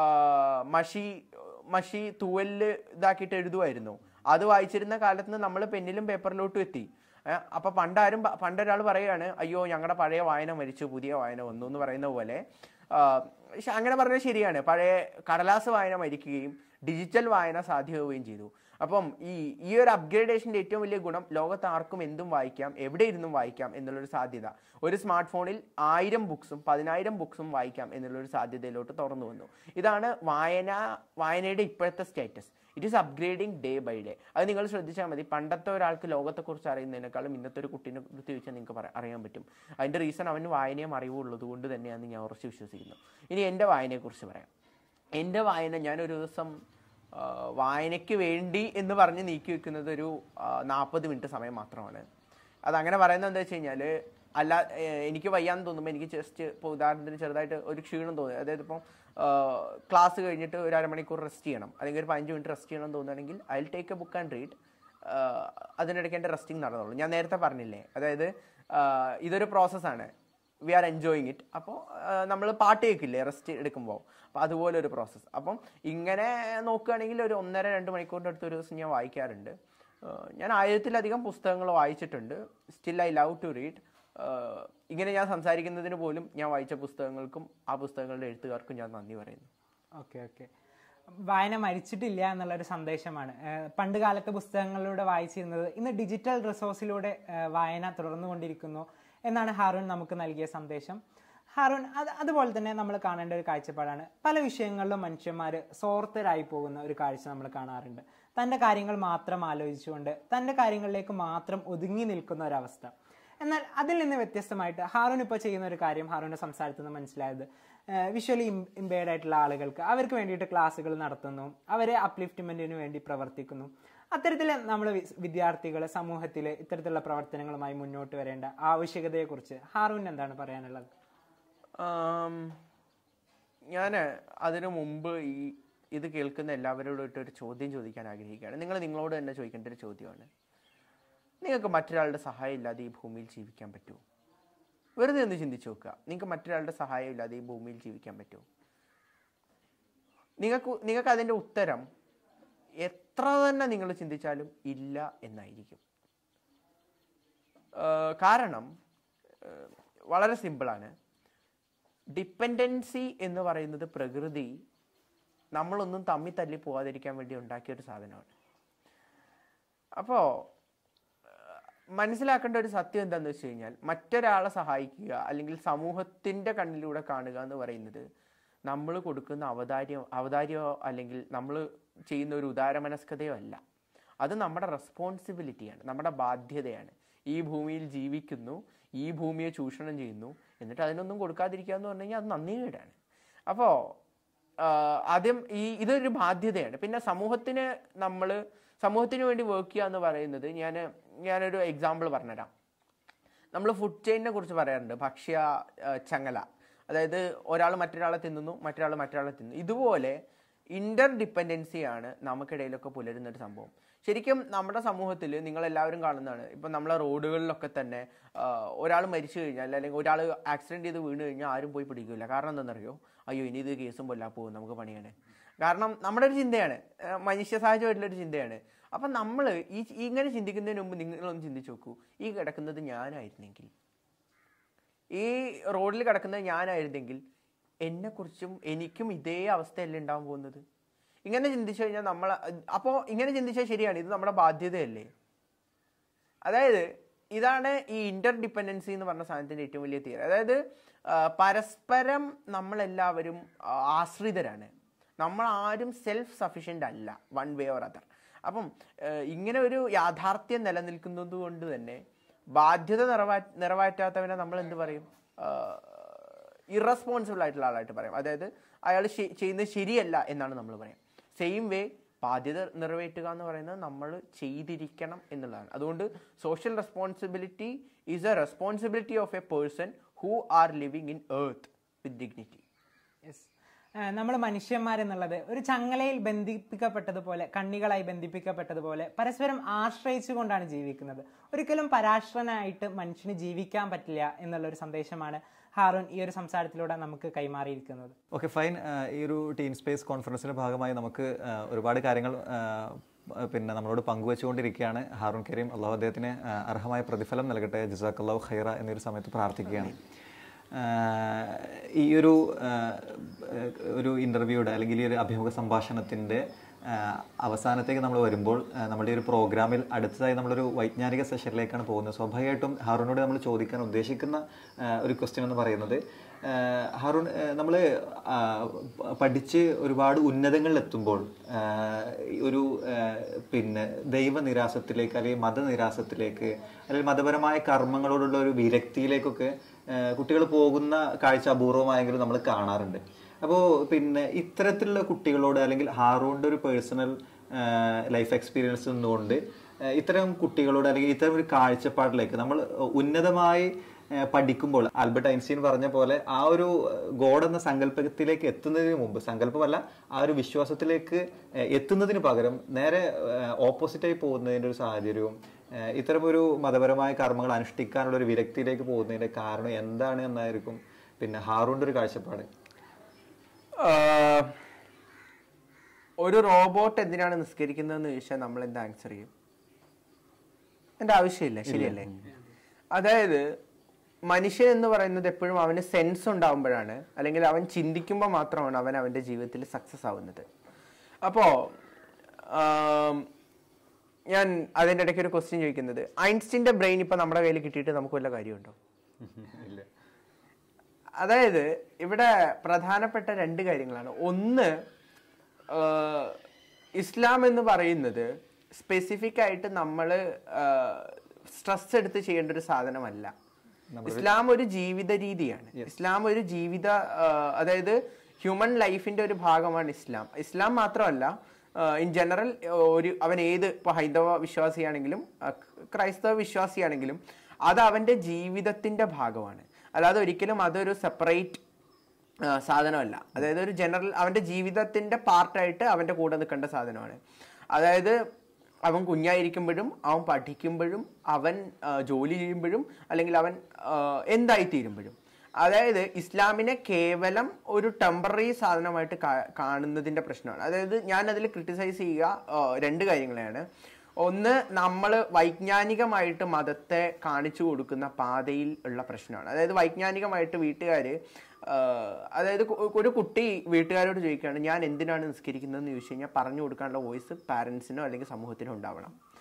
മഷി മഷി തൂവലില് ഇതാക്കിയിട്ട് എഴുതുമായിരുന്നു അത് വായിച്ചിരുന്ന കാലത്ത് നിന്ന് നമ്മൾ പെന്നിലും പേപ്പറിലോട്ടും എത്തി ഏ, അപ്പൊ പണ്ടാരും പ- പണ്ടൊരാൾ പറയാണ് അയ്യോ ഞങ്ങളുടെ പഴയ വായന മരിച്ചു പുതിയ വായന വന്നു എന്ന് പറയുന്ന പോലെ ആ, പക്ഷെ അങ്ങനെ പറഞ്ഞത് ശരിയാണ് പഴയ കടലാസ് വായന മരിക്കുകയും ഡിജിറ്റൽ വായന സാധ്യമാവുകയും ചെയ്തു അപ്പം ഈ ഈ ഒരു അപ്ഗ്രേഡേഷൻ്റെ ഏറ്റവും വലിയ ഗുണം ലോകത്ത് ആർക്കും എന്തും വായിക്കാം എവിടെ ഇരുന്നും വായിക്കാം എന്നുള്ളൊരു സാധ്യത ഒരു സ്മാർട്ട് ഫോണിൽ ആയിരം ബുക്സും പതിനായിരം ബുക്സും വായിക്കാം എന്നുള്ളൊരു സാധ്യതയിലോട്ട് തുറന്നു വന്നു ഇതാണ് വായന വായനയുടെ ഇപ്പോഴത്തെ status it is upgrading day by day അത് നിങ്ങൾ ശ്രദ്ധിച്ചാൽ മതി പണ്ടത്തെ ഒരാൾക്ക് ലോകത്തെക്കുറിച്ച് അറിയുന്നതിനേക്കാളും ഇന്നത്തെ ഒരു കുട്ടീനെ കുറിച്ച് ചോദിച്ചാൽ നിങ്ങൾക്ക് പറ- അറിയാൻ പറ്റും അതിൻ്റെ റീസൺ അവന് വായനയും അറിവും ഉള്ളത് കൊണ്ട് തന്നെയാണെന്ന് ഞാൻ ഉറച്ച് വിശ്വസിക്കുന്നു ഇനി എൻ്റെ വായനയെക്കുറിച്ച് പറയാം എൻ്റെ വായന ഞാനൊരു ദിവസം ആ, വായനയ്ക്ക് വേണ്ടി എന്ന് പറഞ്ഞ് നീക്കി വെക്കുന്നത് ഒരു നാൽപ്പത് മിനിറ്റ് സമയം മാത്രമാണ് അതങ്ങനെ പറയുന്നത് എന്താ വെച്ച് കഴിഞ്ഞാൽ അല്ല ഏ, എനിക്ക് വയ്യാന്ന് തോന്നുമ്പോൾ എനിക്ക് ജസ്റ്റ് ഇപ്പോൾ ഉദാഹരണത്തിന് ചെറുതായിട്ട് ഒരു ക്ഷീണം തോന്നി അതായത് ഇപ്പം ക്ലാസ് കഴിഞ്ഞിട്ട് ഒരു അരമണിക്കൂർ റെസ്റ്റ് ചെയ്യണം അല്ലെങ്കിൽ ഒരു പതിനഞ്ച് മിനിറ്റ് റെസ്റ്റ് ചെയ്യണം എന്ന് തോന്നുകയാണെങ്കിൽ I will take a book and read അതിനിടയ്ക്ക് എൻ്റെ റെസ്റ്റിംഗ് നടന്നുള്ളൂ ഞാൻ നേരത്തെ പറഞ്ഞില്ലേ അതായത് ആ, ഇതൊരു പ്രോസസ്സാണ് വി ആർ എൻജോയിങ് ഇറ്റ് അപ്പോൾ നമ്മൾ പാട്ട് കേൾക്കില്ലേ റെസ്റ്റ് എടുക്കുമ്പോൾ അപ്പോൾ അതുപോലെ ഒരു പ്രോസസ്സ് അപ്പം ഇങ്ങനെ നോക്കുകയാണെങ്കിൽ ഒരു ഒന്നര രണ്ട് മണിക്കൂറിൻ്റെ അടുത്ത് ഒരു ദിവസം ഞാൻ വായിക്കാറുണ്ട് ആ, ഞാൻ ആയിരത്തിലധികം പുസ്തകങ്ങൾ വായിച്ചിട്ടുണ്ട് still I love to read ഇങ്ങനെ ഞാൻ സംസാരിക്കുന്നതിന് പോലും ഞാൻ വായിച്ച പുസ്തകങ്ങൾക്കും ആ പുസ്തകങ്ങളുടെ എഴുത്തുകാർക്കും ഞാൻ നന്ദി പറയുന്നു
ഓക്കെ ഓക്കെ വായന മരിച്ചിട്ടില്ല എന്നുള്ളൊരു സന്ദേശമാണ് ഏഹ് പണ്ട് കാലത്തെ പുസ്തകങ്ങളിലൂടെ വായിച്ചിരുന്നത് ഇന്ന് ഡിജിറ്റൽ റിസോഴ്സിലൂടെ ഏഹ് വായന തുടർന്നുകൊണ്ടിരിക്കുന്നു എന്നാണ് ഹാറൂൺ നമുക്ക് നൽകിയ സന്ദേശം ഹാറൂൺ അത് അതുപോലെ തന്നെ നമ്മൾ കാണേണ്ട ഒരു കാഴ്ചപ്പാടാണ് പല വിഷയങ്ങളിലും മനുഷ്യന്മാർ സ്വാർത്ഥരായി പോകുന്ന ഒരു കാഴ്ച നമ്മൾ കാണാറുണ്ട് തൻ്റെ കാര്യങ്ങൾ മാത്രം ആലോചിച്ചുകൊണ്ട് തൻ്റെ കാര്യങ്ങളിലേക്ക് മാത്രം ഒതുങ്ങി നിൽക്കുന്ന ഒരവസ്ഥ എന്നാൽ അതിൽ നിന്ന് വ്യത്യസ്തമായിട്ട് ഹാറൂൺ ഇപ്പോൾ ചെയ്യുന്ന ഒരു കാര്യം ഹാറൂൻ്റെ സംസാരത്തിൽ നിന്ന് മനസ്സിലായത് വിഷ്വലി ഇമ്പയർഡ് ആയിട്ടുള്ള ആളുകൾക്ക് അവർക്ക് വേണ്ടിയിട്ട് ക്ലാസ്സുകൾ നടത്തുന്നു അവരെ അപ്ലിഫ്റ്റ്മെന്റിന് വേണ്ടി പ്രവർത്തിക്കുന്നു അത്തരത്തിൽ നമ്മൾ വിദ്യാർത്ഥികൾ സമൂഹത്തിൽ ഇത്തരത്തിലുള്ള പ്രവർത്തനങ്ങളുമായി മുന്നോട്ട് വരേണ്ട ആവശ്യകതയെക്കുറിച്ച് ഹാറൂൻ എന്താണ് പറയാനുള്ളത്
ഞാൻ അതിനു മുമ്പ് ഈ ഇത് കേൾക്കുന്ന എല്ലാവരോടും ഒരു ചോദ്യം ചോദിക്കാൻ ആഗ്രഹിക്കുകയാണ് നിങ്ങൾ നിങ്ങളോട് തന്നെ ചോദിക്കേണ്ട ഒരു ചോദ്യമാണ് നിങ്ങൾക്ക് മറ്റൊരാളുടെ സഹായം ഇല്ലാതെ ഈ ഭൂമിയിൽ ജീവിക്കാൻ പറ്റുമോ വെറുതെ ഒന്ന് ചിന്തിച്ചു നോക്കുക നിങ്ങൾക്ക് മറ്റൊരാളുടെ സഹായം ഇല്ലാതെ ഈ ഭൂമിയിൽ ജീവിക്കാൻ പറ്റുമോ നിങ്ങൾക്ക് നിങ്ങൾക്ക് അതിൻ്റെ ഉത്തരം എത്ര തന്നെ നിങ്ങൾ ചിന്തിച്ചാലും ഇല്ല എന്നായിരിക്കും ഏഹ് കാരണം ഏഹ് വളരെ സിമ്പിളാണ് ഡിപ്പെൻഡൻസി എന്ന് പറയുന്നത് പ്രകൃതി നമ്മളൊന്നും തമ്മി തല്ലി പോവാതിരിക്കാൻ വേണ്ടി ഉണ്ടാക്കിയ ഒരു സാധനമാണ് അപ്പോൾ മനസ്സിലാക്കേണ്ട ഒരു സത്യം എന്താണെന്ന് വെച്ച് കഴിഞ്ഞാൽ മറ്റൊരാളെ സഹായിക്കുക അല്ലെങ്കിൽ സമൂഹത്തിൻ്റെ കണ്ണിലൂടെ കാണുക എന്ന് പറയുന്നത് നമ്മൾ കൊടുക്കുന്ന അവതാര്യം അവതാര്യമോ അല്ലെങ്കിൽ നമ്മൾ ചെയ്യുന്ന ഒരു ഉദാരമനസ്കതയോ അല്ല അത് നമ്മുടെ റെസ്പോൺസിബിലിറ്റിയാണ് നമ്മുടെ ബാധ്യതയാണ് ഈ ഭൂമിയിൽ ജീവിക്കുന്നു ഈ ഭൂമിയെ ചൂഷണം ചെയ്യുന്നു എന്നിട്ട് അതിനൊന്നും കൊടുക്കാതിരിക്കുക എന്ന് പറഞ്ഞു കഴിഞ്ഞാൽ അത് നന്ദികേടാണ് അപ്പോൾ ആദ്യം ഈ ഇതൊരു ബാധ്യതയാണ് പിന്നെ സമൂഹത്തിന് നമ്മൾ സമൂഹത്തിന് വേണ്ടി വർക്ക് ചെയ്യുക എന്ന് പറയുന്നത് ഞാൻ ഞാനൊരു എക്സാമ്പിൾ പറഞ്ഞുതരാം നമ്മൾ ഫുഡ് ചെയിനിനെ കുറിച്ച് പറയാറുണ്ട് ഭക്ഷ്യ ആ, ചങ്ങല അതായത് ഒരാൾ മറ്റൊരാളെ തിന്നുന്നു മറ്റൊരാൾ മറ്റൊരാളെ തിന്നുന്നു ഇതുപോലെ ഇന്റർ ഡിപ്പെൻഡൻസിയാണ് നമുക്കിടയിലൊക്കെ പുലരുന്ന ഒരു സംഭവം ശരിക്കും നമ്മുടെ സമൂഹത്തിൽ നിങ്ങൾ എല്ലാവരും കാണുന്നതാണ് ഇപ്പം നമ്മളെ റോഡുകളിലൊക്കെ തന്നെ ഒരാൾ മരിച്ചു കഴിഞ്ഞാൽ അല്ലെങ്കിൽ ഒരാൾ ആക്സിഡന്റ് ചെയ്ത് വീണ് കഴിഞ്ഞാൽ ആരും പോയി പിടിക്കില്ല കാരണം എന്താണെന്നറിയോ അയ്യോ ഇനി ഇത് കേസും കൊല്ലാ പോകും നമുക്ക് പണിയാണ് കാരണം നമ്മുടെ ഒരു ചിന്തയാണ് ആ, മനുഷ്യ സഹജമായിട്ടുള്ള ഒരു ചിന്തയാണ് അപ്പം നമ്മൾ ഈ ഇങ്ങനെ ചിന്തിക്കുന്നതിന് മുമ്പ് നിങ്ങളൊന്ന് ചിന്തിച്ച് നോക്കൂ ഈ കിടക്കുന്നത് ഞാനായിരുന്നെങ്കിൽ ഈ റോഡിൽ കിടക്കുന്നത് ഞാനായിരുന്നെങ്കിൽ എന്നെക്കുറിച്ചും എനിക്കും ഇതേ അവസ്ഥയല്ലേ ഉണ്ടാവാൻ പോകുന്നത് ഇങ്ങനെ ചിന്തിച്ചു കഴിഞ്ഞാൽ നമ്മൾ അപ്പോൾ ഇങ്ങനെ ചിന്തിച്ചാൽ ശരിയാണ് ഇത് നമ്മുടെ ബാധ്യതയല്ലേ അതായത് ഇതാണ് ഈ ഇന്റർ ഡിപ്പെൻഡൻസി എന്ന് പറഞ്ഞ സാധനത്തിന്റെ ഏറ്റവും വലിയ തീരം അതായത് ആ, പരസ്പരം നമ്മളെല്ലാവരും ആ, ആശ്രിതരാണ് നമ്മൾ ആരും സെൽഫ് സഫീഷ്യൻ്റ് അല്ല വൺ വേ ഓർ അതർ അപ്പം ആ, ഇങ്ങനെ ഒരു യാഥാർത്ഥ്യം നിലനിൽക്കുന്നത് കൊണ്ട് തന്നെ ബാധ്യത നിറവാ നിറവേറ്റാത്തവനെ നമ്മൾ എന്ത് പറയും ഇറസ്പോൺസിബിൾ ആയിട്ടുള്ള ആളായിട്ട് പറയാം അതായത് അയാൾ ചെയ്യുന്നത് ശരിയല്ല എന്നാണ് നമ്മൾ പറയാം സെയിം വേ ബാധ്യത നിറവേറ്റുക എന്ന് പറയുന്നത് നമ്മൾ ചെയ്തിരിക്കണം എന്നുള്ളതാണ് അതുകൊണ്ട് social responsibility is a responsibility of a person who are living in earth with dignity
yes നമ്മൾ മനുഷ്യന്മാരെന്നുള്ളത് ഒരു ചങ്ങലയിൽ ബന്ധിപ്പിക്കപ്പെട്ടതുപോലെ കണ്ണികളായി ബന്ധിപ്പിക്കപ്പെട്ടതുപോലെ പരസ്പരം ആശ്രയിച്ചുകൊണ്ടാണ് ജീവിക്കുന്നത് ഒരിക്കലും പരാശ്രനായിട്ട് മനുഷ്യന് ജീവിക്കാൻ പറ്റില്ല എന്നുള്ള ഒരു സന്ദേശമാണ് ഹാറൂൺ ഈ ഒരു സംസാരത്തിലൂടെ നമുക്ക് കൈമാറിയിരിക്കുന്നത്
ഓക്കെ ഫൈൻ ഈ ഒരു ടീം സ്പേസ് കോൺഫറൻസിന്റെ ഭാഗമായി നമുക്ക് ആ, ഒരുപാട് കാര്യങ്ങൾ ആ, പിന്നെ നമ്മളോട് പങ്കുവെച്ചുകൊണ്ടിരിക്കുകയാണ് ഹാറൂൺ കരീം അള്ളാഹു അദ്ദേഹത്തിന് ആ, അർഹമായ പ്രതിഫലം നൽകട്ടെ ജസാഖല്ലാഹു ഖൈറ എന്നൊരു സമയത്ത് പ്രാർത്ഥിക്കുകയാണ് ആ, ഈ ഒരു ആ, ഒരു ഇൻ്റർവ്യൂയുടെ അല്ലെങ്കിൽ ഈ ഒരു അഭിമുഖ സംഭാഷണത്തിൻ്റെ ആ, അവസാനത്തേക്ക് നമ്മൾ വരുമ്പോൾ ആ, നമ്മുടെ ഈ ഒരു പ്രോഗ്രാമിൽ അടുത്തതായി നമ്മളൊരു വൈജ്ഞാനിക സെഷനിലേക്കാണ് പോകുന്നത് സ്വാഭാവികമായിട്ടും ഹാറൂനോട് നമ്മൾ ചോദിക്കാൻ ഉദ്ദേശിക്കുന്ന ആ, ഒരു ക്വസ്റ്റ്യൻ എന്ന് പറയുന്നത് ആ, ഹാറൂൺ നമ്മൾ പഠിച്ച് ഒരുപാട് ഉന്നതങ്ങളിൽ എത്തുമ്പോൾ ആ, ഒരു ആ, പിന്നെ ദൈവനിരാസത്തിലേക്ക് അല്ലെങ്കിൽ മതനിരാസത്തിലേക്ക് അല്ലെങ്കിൽ മതപരമായ കർമ്മങ്ങളോടുള്ള ഒരു വിരക്തിയിലേക്കൊക്കെ കുട്ടികൾ പോകുന്ന കാഴ്ച അപൂർവമായെങ്കിലും നമ്മൾ കാണാറുണ്ട് അപ്പോൾ പിന്നെ ഇത്തരത്തിലുള്ള കുട്ടികളോട് അല്ലെങ്കിൽ ഹാറൂണിൻ്റെ ഒരു പേഴ്സണൽ ലൈഫ് എക്സ്പീരിയൻസ് നിന്നുകൊണ്ട് ആ, ഇത്തരം കുട്ടികളോട് അല്ലെങ്കിൽ ഇത്തരം ഒരു കാഴ്ചപ്പാടിലേക്ക് നമ്മൾ ഉന്നതമായി ആ, പഠിക്കുമ്പോൾ ആൽബർട്ട് ഐൻസ്റ്റീൻ പറഞ്ഞ പോലെ ആ ഒരു ഗോഡ് എന്ന സങ്കല്പത്തിലേക്ക് എത്തുന്നതിന് മുമ്പ് സങ്കല്പമല്ല ആ ഒരു വിശ്വാസത്തിലേക്ക് ആ, എത്തുന്നതിന് പകരം നേരെ ഓപ്പോസിറ്റായി പോകുന്നതിൻ്റെ ഒരു സാഹചര്യവും ആ, ഇത്തരമൊരു മതപരമായ കർമ്മങ്ങൾ അനുഷ്ഠിക്കാനുള്ള ഒരു വിരക്തിയിലേക്ക് പോകുന്നതിന്റെ കാരണം എന്താണ് എന്നായിരിക്കും പിന്നെ ഹാറൂണിന്റെ ഒരു കാഴ്ചപ്പാട്
ആഹ് ഒരു റോബോട്ട് എന്തിനാണ് നിസ്കരിക്കുന്നതെന്ന് ചോദിച്ചാൽ നമ്മൾ എന്ത് ആൻസർ ചെയ്യും എന്റെ ആവശ്യമില്ല ശരിയല്ലേ അതായത് മനുഷ്യൻ എന്ന് പറയുന്നത് എപ്പോഴും അവന് സെൻസ് ഉണ്ടാവുമ്പോഴാണ് അല്ലെങ്കിൽ അവൻ ചിന്തിക്കുമ്പോൾ മാത്രമാണ് അവൻ അവന്റെ ജീവിതത്തിൽ സക്സസ് ആവുന്നത് അപ്പോ ആം, ഞാൻ അതിൻ്റെ ഇടയ്ക്ക് ഒരു ക്വസ്റ്റ്യൻ ചോദിക്കുന്നത് ഐൻസ്റ്റീൻ്റെ ബ്രെയിൻ ഇപ്പൊ നമ്മുടെ കയ്യിൽ കിട്ടിയിട്ട് നമുക്ക് വല്ല കാര്യമുണ്ടോ
ഇല്ല
അതായത് ഇവിടെ പ്രധാനപ്പെട്ട രണ്ട് കാര്യങ്ങളാണ് ഒന്ന് ആഹ്, ഇസ്ലാം എന്ന് പറയുന്നത് സ്പെസിഫിക് ആയിട്ട് നമ്മൾ സ്ട്രെസ് എടുത്ത് ചെയ്യേണ്ട ഒരു സാധനമല്ല ഇസ്ലാം ഒരു ജീവിത രീതിയാണ് ഇസ്ലാം ഒരു ജീവിത ആഹ്, അതായത് ഹ്യൂമൻ ലൈഫിന്റെ ഒരു ഭാഗമാണ് ഇസ്ലാം ഇസ്ലാം മാത്രമല്ല ഇൻ ജനറൽ ഒരു അവൻ ഏത് ഇപ്പൊ ഹൈന്ദവ വിശ്വാസിയാണെങ്കിലും അഹ് ക്രൈസ്തവ വിശ്വാസിയാണെങ്കിലും അത് അവന്റെ ജീവിതത്തിന്റെ ഭാഗമാണ് അല്ലാതെ ഒരിക്കലും അതൊരു സെപ്പറേറ്റ് സാധനമല്ല അതായത് ഒരു ജനറൽ അവന്റെ ജീവിതത്തിന്റെ പാർട്ടായിട്ട് അവന്റെ കൂടെ നിൽക്കേണ്ട സാധനമാണ് അതായത് അവൻ കുഞ്ഞായിരിക്കുമ്പോഴും അവൻ പഠിക്കുമ്പോഴും അവൻ ആ, ജോലി ചെയ്യുമ്പോഴും അല്ലെങ്കിൽ അവൻ ആ, എന്തായിത്തീരുമ്പോഴും അതായത് ഇസ്ലാമിനെ കേവലം ഒരു ടെമ്പററി സാധനമായിട്ട് കാ- കാണുന്നതിന്റെ പ്രശ്നമാണ് അതായത് ഞാൻ അതിൽ ക്രിട്ടിസൈസ് ചെയ്യുക ആ, രണ്ട് കാര്യങ്ങളെയാണ് ഒന്ന് നമ്മൾ വൈജ്ഞാനികമായിട്ട് മതത്തെ കാണിച്ചു കൊടുക്കുന്ന പാതയിൽ ഉള്ള പ്രശ്നമാണ് അതായത് വൈജ്ഞാനികമായിട്ട് വീട്ടുകാർ അതായത് കു- ഒരു കുട്ടി വീട്ടുകാരോട് ചോദിക്കുകയാണ് ഞാൻ എന്തിനാണ് നിസ്കരിക്കുന്നതെന്ന് ചോദിച്ചു കഴിഞ്ഞാൽ പറഞ്ഞു കൊടുക്കാനുള്ള വോയിസ് പാരൻസിനോ അല്ലെങ്കിൽ സമൂഹത്തിനോ ഉണ്ടാവണം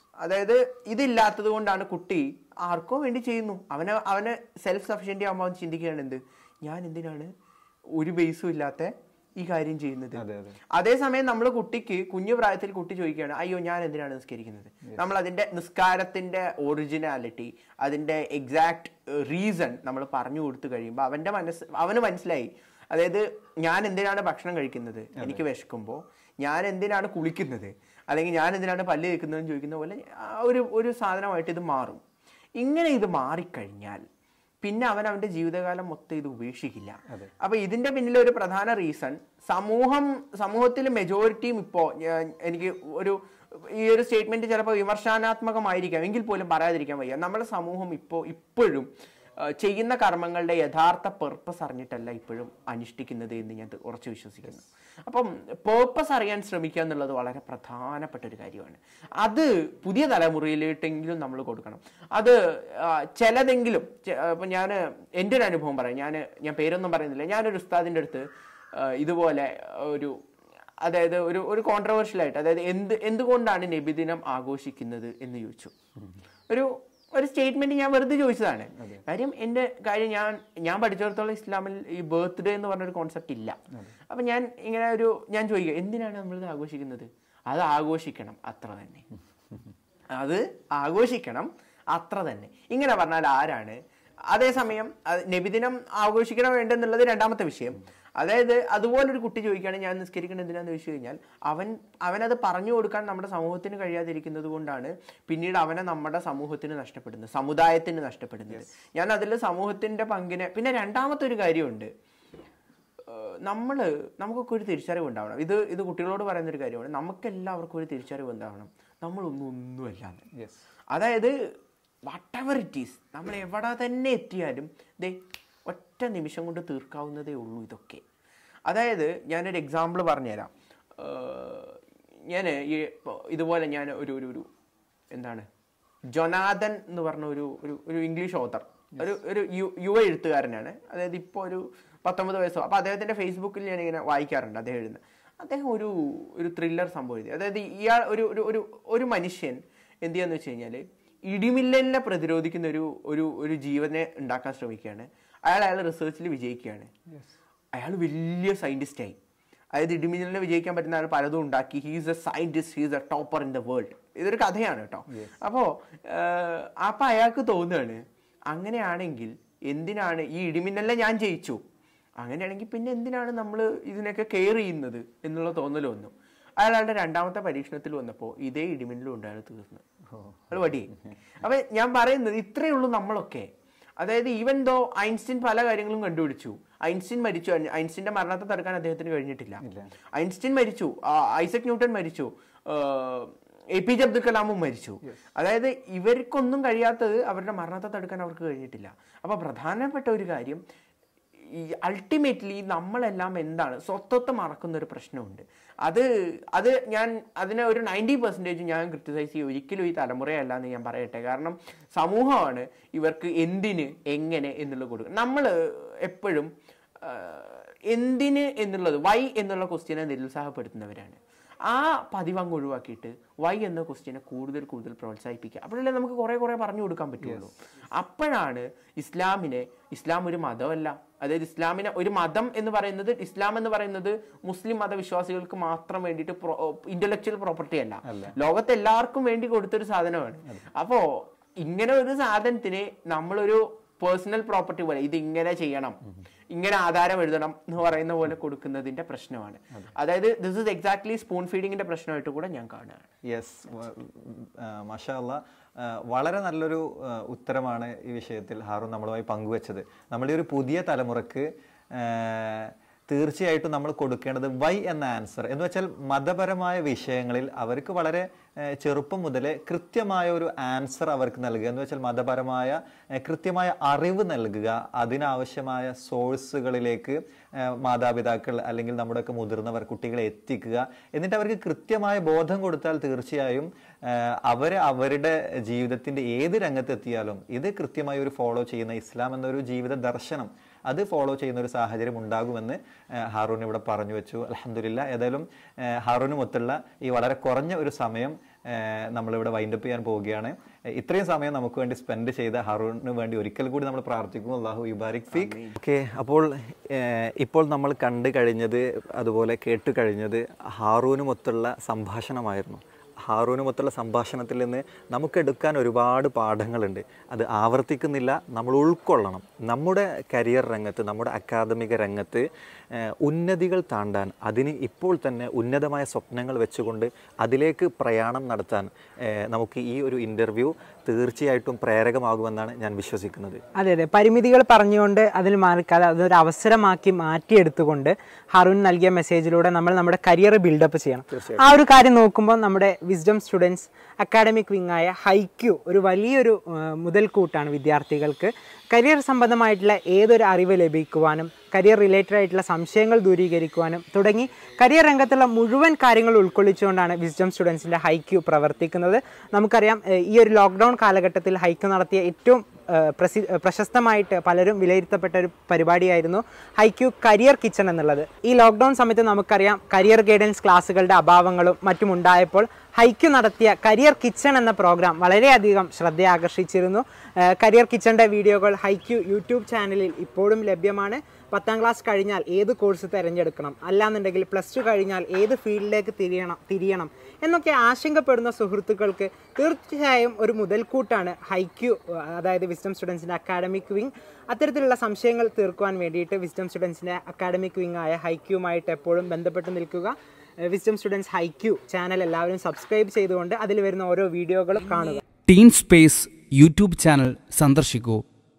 അതായത് ഇതില്ലാത്തത് കൊണ്ടാണ് കുട്ടി ആർക്കോ വേണ്ടി ചെയ്യുന്നു അവന് അവന് സെൽഫ് സഫിഷ്യൻ്റ് ആകുമ്പോൾ അവൻ ചിന്തിക്കുകയാണ് എന്ത് ഞാൻ എന്തിനാണ് ഒരു ബേസും ഇല്ലാത്ത ഈ കാര്യം ചെയ്യുന്നത്
അതെ, അതെ.
അതേസമയം നമ്മൾ കുട്ടിക്ക് കുഞ്ഞു പ്രായത്തിൽ കുട്ടി ചോദിക്കുകയാണ് അയ്യോ ഞാൻ എന്തിനാണ് നിസ്കരിക്കുന്നത് നമ്മൾ അതിന്റെ നിസ്കാരത്തിന്റെ ഒറിജിനാലിറ്റി അതിന്റെ എക്സാക്ട് റീസൺ നമ്മൾ പറഞ്ഞു കൊടുത്തു കഴിയുമ്പോൾ അവന്റെ മനസ്സ് അവന് മനസ്സിലായി അതായത് ഞാൻ എന്തിനാണ് ഭക്ഷണം കഴിക്കുന്നത് എനിക്ക് വിശക്കുമ്പോൾ ഞാൻ എന്തിനാണ് കുളിക്കുന്നത് അല്ലെങ്കിൽ ഞാൻ എന്തിനാണ് പല്ല് തേക്കുന്നതെന്ന് ചോദിക്കുന്ന പോലെ ആ ഒരു ഒരു സാധനമായിട്ട് ഇത് മാറും ഇങ്ങനെ ഇത് മാറിക്കഴിഞ്ഞാൽ പിന്നെ അവൻ അവന്റെ ജീവിതകാലം മൊത്തം ഇത് ഉപേക്ഷിക്കില്ല അപ്പൊ ഇതിന്റെ പിന്നിൽ ഒരു പ്രധാന റീസൺ സമൂഹം സമൂഹത്തിൽ മെജോറിറ്റിയും ഇപ്പോ ഞാൻ- എനിക്ക് ഒരു ഈ ഒരു സ്റ്റേറ്റ്മെന്റ് ചിലപ്പോൾ വിമർശനാത്മകമായിരിക്കാം എങ്കിൽ പോലും പറയാതിരിക്കാൻ വയ്യ നമ്മുടെ സമൂഹം ഇപ്പോൾ ഇപ്പോഴും ആ, ചെയ്യുന്ന കർമ്മങ്ങളുടെ യഥാർത്ഥ പെർപ്പസ് അറിഞ്ഞിട്ടല്ല ഇപ്പോഴും അനുഷ്ഠിക്കുന്നത് എന്ന് ഞാൻ ഉറച്ചു വിശ്വസിക്കുന്നു അപ്പം പേർപ്പസ് അറിയാൻ ശ്രമിക്കുക എന്നുള്ളത് വളരെ പ്രധാനപ്പെട്ട ഒരു കാര്യമാണ് അത് പുതിയ തലമുറയിലോട്ടെങ്കിലും നമ്മൾ കൊടുക്കണം അത് ആ, ചിലതെങ്കിലും ചെ- ആ, ഇപ്പം ഞാൻ എൻ്റെ ഒരു അനുഭവം പറയാം ഞാൻ ഞാൻ പേരൊന്നും പറയുന്നില്ല ഞാനൊരു ഉസ്താദിൻ്റെ അടുത്ത് ആ, ഇതുപോലെ ഒരു അതായത് ഒരു ഒരു കോൺട്രവേഴ്ഷ്യൽ ആയിട്ട് അതായത് എന്ത് എന്തുകൊണ്ടാണ് നബിദിനം ആഘോഷിക്കുന്നത് എന്ന് ചോദിച്ചു ഒരു ഒരു സ്റ്റേറ്റ്മെന്റ് ഞാൻ വെറുതെ ചോദിച്ചതാണ് കാര്യം എൻ്റെ കാര്യം ഞാൻ ഞാൻ പഠിച്ചിടത്തോളം ഇസ്ലാമിൽ ഈ ബർത്ത്ഡേ എന്ന് പറഞ്ഞൊരു കോൺസെപ്റ്റ് ഇല്ല അപ്പൊ ഞാൻ ഇങ്ങനെ ഒരു ഞാൻ ചോദിക്കുക എന്തിനാണ് നമ്മളിത് ആഘോഷിക്കുന്നത് അത് ആഘോഷിക്കണം അത്ര തന്നെ അത് ആഘോഷിക്കണം അത്ര തന്നെ ഇങ്ങനെ പറഞ്ഞാൽ ആരാണ് അതേസമയം അത് നബിദിനം ആഘോഷിക്കണം വേണ്ടെന്നുള്ളത് രണ്ടാമത്തെ വിഷയം അതായത് അതുപോലൊരു കുട്ടി ചോദിക്കുകയാണെങ്കിൽ ഞാൻ നിസ്കരിക്കണം എന്തിനാന്ന് ചോദിച്ചു കഴിഞ്ഞാൽ അവൻ അവനത് പറഞ്ഞു കൊടുക്കാൻ നമ്മുടെ സമൂഹത്തിന് കഴിയാതിരിക്കുന്നത് കൊണ്ടാണ് പിന്നീട് അവനെ നമ്മുടെ സമൂഹത്തിന് നഷ്ടപ്പെടുന്നത് സമുദായത്തിന് നഷ്ടപ്പെടുന്നത് ഞാൻ അതിൽ സമൂഹത്തിന്റെ പങ്കിനെ പിന്നെ രണ്ടാമത്തെ ഒരു കാര്യമുണ്ട് ഏഹ് നമ്മള് നമുക്കൊക്കെ ഒരു തിരിച്ചറിവ് ഉണ്ടാവണം ഇത് ഇത് കുട്ടികളോട് പറയുന്ന ഒരു കാര്യമാണ് നമുക്ക് എല്ലാവർക്കും ഒരു തിരിച്ചറിവ് ഉണ്ടാവണം നമ്മളൊന്നും ഒന്നുമല്ലാന്ന്
Yes.
അതായത് വട്ട് എവർ ഇറ്റ് ഈസ് നമ്മൾ എവിടെ തന്നെ എത്തിയാലും ദേ ഒറ്റ നിമിഷം കൊണ്ട് തീർക്കാവുന്നതേ ഉള്ളൂ ഇതൊക്കെ അതായത് ഞാനൊരു എക്സാമ്പിൾ പറഞ്ഞുതരാം ഞാൻ ഈ ഇപ്പൊ ഇതുപോലെ ഞാൻ ഒരു ഒരു ഒരു എന്താണ് ജൊനാഥൻ എന്ന് പറഞ്ഞ ഒരു ഒരു ഒരു ഇംഗ്ലീഷ് ഓത്തർ ഒരു ഒരു യു യുവ എഴുത്തുകാരനാണ് അതായത് ഇപ്പോൾ ഒരു പത്തൊമ്പത് വയസ്സോ അപ്പോൾ അദ്ദേഹത്തിൻ്റെ ഫേസ്ബുക്കിൽ ഞാൻ ഇങ്ങനെ വായിക്കാറുണ്ട് അദ്ദേഹം എഴുതുന്നത് അദ്ദേഹം ഒരു ഒരു ത്രില്ലർ സംഭവം എഴുതി അതായത് ഇയാൾ ഒരു ഒരു ഒരു ഒരു മനുഷ്യൻ എന്ത് ചെയ്യാന്ന് വെച്ച് കഴിഞ്ഞാൽ ഇടിമിന്നലിനെ പ്രതിരോധിക്കുന്ന ഒരു ഒരു ഒരു ജീവനെ ഉണ്ടാക്കാൻ ശ്രമിക്കുകയാണ് അയാൾ അയാൾ റിസർച്ചിൽ വിജയിക്കുകയാണ് അയാൾ വലിയ സയന്റിസ്റ്റായി അതായത് ഇടിമിന്നലിനെ വിജയിക്കാൻ പറ്റുന്ന ആൾ പലതും ഉണ്ടാക്കി he's a scientist he's a topper in the world ഇതൊരു കഥയാണ് കേട്ടോ അപ്പോ ഏഹ്, അപ്പൊ അയാൾക്ക് തോന്നുകയാണ് അങ്ങനെയാണെങ്കിൽ എന്തിനാണ് ഈ ഇടിമിന്നലിനെ ഞാൻ ജയിച്ചു അങ്ങനെയാണെങ്കിൽ പിന്നെ എന്തിനാണ് നമ്മൾ ഇതിനൊക്കെ കെയർ ചെയ്യുന്നത് എന്നുള്ള തോന്നൽ വന്നു അയാളുടെ രണ്ടാമത്തെ പരീക്ഷണത്തിൽ വന്നപ്പോൾ ഇതേ ഇടിമിന്നലും ഉണ്ട് അയാൾ തീർന്നു അയാൾ വടി അപ്പൊ ഞാൻ പറയുന്നത് ഇത്രയേ ഉള്ളൂ നമ്മളൊക്കെ അതായത് ഈവൻ ദോ ഐൻസ്റ്റീൻ പല കാര്യങ്ങളും കണ്ടുപിടിച്ചു ഐൻസ്റ്റീൻ മരിച്ചു ഐൻസ്റ്റീന്റെ മരണത്തെ തടുക്കാൻ അദ്ദേഹത്തിന് കഴിഞ്ഞിട്ടില്ല ഐൻസ്റ്റീൻ മരിച്ചു ആ, ഐസക് ന്യൂട്ടൺ മരിച്ചു എ പി ജെ അബ്ദുൽ കലാമും മരിച്ചു അതായത് ഇവർക്കൊന്നും കഴിയാത്തത് അവരുടെ മരണത്തെ തടുക്കാൻ അവർക്ക് കഴിഞ്ഞിട്ടില്ല അപ്പൊ പ്രധാനപ്പെട്ട ഒരു കാര്യം ഈ അൾട്ടിമേറ്റ്ലി നമ്മളെല്ലാം എന്താണ് സ്വത്വത്തെ മറക്കുന്ന ഒരു പ്രശ്നമുണ്ട് അത് അത് ഞാൻ അതിനെ ഒരു നയൻറ്റി പെർസെൻറ്റേജ് ഞാൻ ക്രിട്ടിസൈസ് ചെയ്യും ഒരിക്കലും ഈ തലമുറയല്ല എന്ന് ഞാൻ പറയട്ടെ കാരണം സമൂഹമാണ് ഇവർക്ക് എന്തിന് എങ്ങനെ എന്നുള്ളത് കൊടുക്കുക നമ്മൾ എപ്പോഴും എന്തിന് എന്നുള്ളത് വൈ എന്നുള്ള ക്വസ്റ്റ്യനെ നിരുത്സാഹപ്പെടുത്തുന്നവരാണ് ആ പതിവ് അങ്ങ് ഒഴിവാക്കിയിട്ട് വൈ എന്ന ക്വസ്റ്റ്യനെ കൂടുതൽ കൂടുതൽ പ്രോത്സാഹിപ്പിക്കുക അപ്പോഴല്ലേ നമുക്ക് കുറെ കുറെ പറഞ്ഞു കൊടുക്കാൻ പറ്റുള്ളൂ അപ്പോഴാണ് ഇസ്ലാമിനെ ഇസ്ലാം ഒരു മതമല്ല അതായത് ഇസ്ലാമിനെ ഒരു മതം എന്ന് പറയുന്നത് ഇസ്ലാം എന്ന് പറയുന്നത് മുസ്ലിം മതവിശ്വാസികൾക്ക് മാത്രം വേണ്ടിയിട്ട് ഇന്റലക്ച്വൽ പ്രോപ്പർട്ടി അല്ല ലോകത്ത് എല്ലാവർക്കും വേണ്ടി കൊടുത്തൊരു സാധനമാണ് അപ്പോ ഇങ്ങനെ ഒരു സാധനത്തിന് നമ്മളൊരു പേഴ്സണൽ പ്രോപ്പർട്ടി പോലെ ഇത് ഇങ്ങനെ ചെയ്യണം ഇങ്ങനെ ആധാരം എഴുതണം എന്ന് പറയുന്ന പോലെ കൊടുക്കുന്നതിന്റെ പ്രശ്നമാണ് അതായത് ദിസ് ഇസ് എക്സാക്ട്ലി സ്പൂൺ ഫീഡിങ്ങിന്റെ പ്രശ്നമായിട്ട് കൂടെ ഞാൻ കാണുകയാണ്
യെസ് മഷാ അല്ല വളരെ നല്ലൊരു ആ, ഉത്തരമാണ് ഈ വിഷയത്തിൽ ഹാറൂൺ നമ്മളുമായി പങ്കുവച്ചത് നമ്മുടെ ഒരു പുതിയ തലമുറക്ക് ആ, തീർച്ചയായിട്ടും നമ്മൾ കൊടുക്കേണ്ടത് വൈ എന്ന ആൻസർ എന്ന് വെച്ചാൽ മതപരമായ വിഷയങ്ങളിൽ അവർക്ക് വളരെ ആ, ചെറുപ്പം മുതലേ കൃത്യമായ ഒരു ആൻസർ അവർക്ക് നൽകുക എന്ന് വെച്ചാൽ മതപരമായ ആ, കൃത്യമായ അറിവ് നൽകുക അതിനാവശ്യമായ സോഴ്സുകളിലേക്ക് ആ, മാതാപിതാക്കൾ അല്ലെങ്കിൽ നമ്മുടെയൊക്കെ മുതിർന്നവർ കുട്ടികളെ എത്തിക്കുക എന്നിട്ട് അവർക്ക് കൃത്യമായ ബോധം കൊടുത്താൽ തീർച്ചയായും ആ, അവര് അവരുടെ ജീവിതത്തിന്റെ ഏത് രംഗത്തെത്തിയാലും ഇത് കൃത്യമായി ഒരു ഫോളോ ചെയ്യുന്ന ഇസ്ലാം എന്നൊരു ജീവിത ദർശനം അത് ഫോളോ ചെയ്യുന്ന ഒരു സാഹചര്യം ഉണ്ടാകുമെന്ന് ആ, ഹാറൂൺ ഇവിടെ പറഞ്ഞു വെച്ചു അലഹമില്ല ഏതായാലും ആ, ഹാറൂനുമൊത്തുള്ള ഈ വളരെ കുറഞ്ഞ ഒരു സമയം ഏഹ്, നമ്മളിവിടെ വൈൻഡപ്പ് ചെയ്യാൻ പോവുകയാണ് ഏഹ്, ഇത്രയും സമയം നമുക്ക് വേണ്ടി സ്പെൻഡ് ചെയ്ത ഹറൂണിന് വേണ്ടി ഒരിക്കൽ കൂടി നമ്മൾ പ്രാർത്ഥിക്കും അള്ളാഹു ഇബാരിക് ഫീഖ് ഓക്കെ അപ്പോൾ ഏഹ്, ഇപ്പോൾ നമ്മൾ കണ്ടു കഴിഞ്ഞത് അതുപോലെ കേട്ടു കഴിഞ്ഞത് ഹാറൂനുമൊത്തുള്ള സംഭാഷണമായിരുന്നു ഹാറൂനുമൊത്തുള്ള സംഭാഷണത്തിൽ നിന്ന് നമുക്കെടുക്കാൻ ഒരുപാട് പാഠങ്ങളുണ്ട് അത് ആവർത്തിക്കുന്നില്ല നമ്മൾ ഉൾക്കൊള്ളണം നമ്മുടെ കരിയർ രംഗത്ത് നമ്മുടെ അക്കാദമിക രംഗത്ത് ഏഹ്, ഉന്നതികൾ താണ്ടാൻ അതിന് ഇപ്പോൾ തന്നെ ഉന്നതമായ സ്വപ്നങ്ങൾ വെച്ചുകൊണ്ട് അതിലേക്ക് പ്രയാണം നടത്താൻ ഏഹ്, നമുക്ക് ഈ ഒരു ഇൻ്റർവ്യൂ തീർച്ചയായിട്ടും പ്രേരകമാകുമെന്നാണ് ഞാൻ വിശ്വസിക്കുന്നത്
അതെ അതെ പരിമിതികൾ പറഞ്ഞുകൊണ്ട് അതിൽ മാറിക്കാതെ അതൊരു അവസരമാക്കി മാറ്റിയെടുത്തുകൊണ്ട് ഹറുൻ നൽകിയ മെസ്സേജിലൂടെ നമ്മൾ നമ്മുടെ കരിയർ ബിൽഡപ്പ് ചെയ്യണം ആ ഒരു കാര്യം നോക്കുമ്പോൾ നമ്മുടെ വിസ്ഡം സ്റ്റുഡൻസ് അക്കാഡമിക് വിങ്ങായ ഹൈക്യു ഒരു വലിയൊരു ആ, മുതൽക്കൂട്ടാണ് വിദ്യാർത്ഥികൾക്ക് കരിയർ സംബന്ധമായിട്ടുള്ള ഏതൊരു അറിവ് ലഭിക്കുവാനും കരിയർ റിലേറ്റഡ് ആയിട്ടുള്ള സംശയങ്ങൾ ദൂരീകരിക്കുവാനും തുടങ്ങി കരിയർ രംഗത്തുള്ള മുഴുവൻ കാര്യങ്ങൾ ഉൾക്കൊള്ളിച്ചുകൊണ്ടാണ് വിസ്ഡം സ്റ്റുഡൻസിൻ്റെ ഹൈക്യു പ്രവർത്തിക്കുന്നത് നമുക്കറിയാം ഏഹ് ഈ ഒരു ലോക്ക്ഡൗൺ കാലഘട്ടത്തിൽ ഹൈക്യു നടത്തിയ ഏറ്റവും ഏഹ് പ്രസി പ്രശസ്തമായിട്ട് പലരും വിലയിരുത്തപ്പെട്ട ഒരു പരിപാടിയായിരുന്നു ഹൈക്യു കരിയർ കിച്ചൺ എന്നുള്ളത് ഈ ലോക്ക്ഡൗൺ സമയത്ത് നമുക്കറിയാം കരിയർ ഗൈഡൻസ് ക്ലാസ്സുകളുടെ അഭാവങ്ങളും മറ്റും ഉണ്ടായപ്പോൾ ഹൈക്യു നടത്തിയ കരിയർ കിച്ചൺ എന്ന പ്രോഗ്രാം വളരെയധികം ശ്രദ്ധ ആകർഷിച്ചിരുന്നു ഏഹ് കരിയർ കിച്ചണിൻ്റെ വീഡിയോകൾ ഹൈക്യു യൂട്യൂബ് ചാനലിൽ ഇപ്പോഴും ലഭ്യമാണ് പത്താം ക്ലാസ് കഴിഞ്ഞാൽ ഏത് കോഴ്സ് തിരഞ്ഞെടുക്കണം അല്ലാന്നുണ്ടെങ്കിൽ പ്ലസ് ടു കഴിഞ്ഞാൽ ഏത് ഫീൽഡിലേക്ക് തിരിയണം തിരിയണം എന്നൊക്കെ ആശങ്കപ്പെടുന്ന സുഹൃത്തുക്കൾക്ക് തീർച്ചയായും ഒരു മുതൽക്കൂട്ടാണ് ഹൈക്യു അതായത് വിസ്ഡം സ്റ്റുഡൻസിൻ്റെ അക്കാഡമിക് വിങ് അത്തരത്തിലുള്ള സംശയങ്ങൾ തീർക്കുവാൻ വേണ്ടിയിട്ട് വിസ്ഡം സ്റ്റുഡൻസിൻ്റെ അക്കാഡമിക് വിങ് ആയ ഹൈക്യുമായിട്ട് എപ്പോഴും ബന്ധപ്പെട്ട് നിൽക്കുക വിസ്ഡം സ്റ്റുഡൻസ് ഹൈക്യു ചാനൽ എല്ലാവരും സബ്സ്ക്രൈബ് ചെയ്തുകൊണ്ട് അതിൽ വരുന്ന ഓരോ വീഡിയോകളും കാണുക
ടീൻ സ്പേസ് യൂട്യൂബ് ചാനൽ സന്ദർശിക്കൂ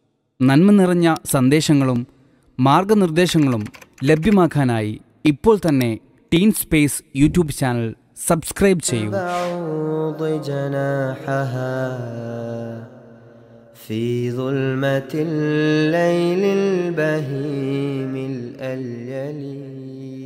നന്മ നിറഞ്ഞ സന്ദേശങ്ങളും മാർഗനിർദ്ദേശങ്ങളും ലഭ്യമാക്കാനായി ഇപ്പോൾ തന്നെ Teen Space YouTube channel subscribe ചെയ്യൂ
بعوض جناحها في ظلمة الليل البهيم الأليل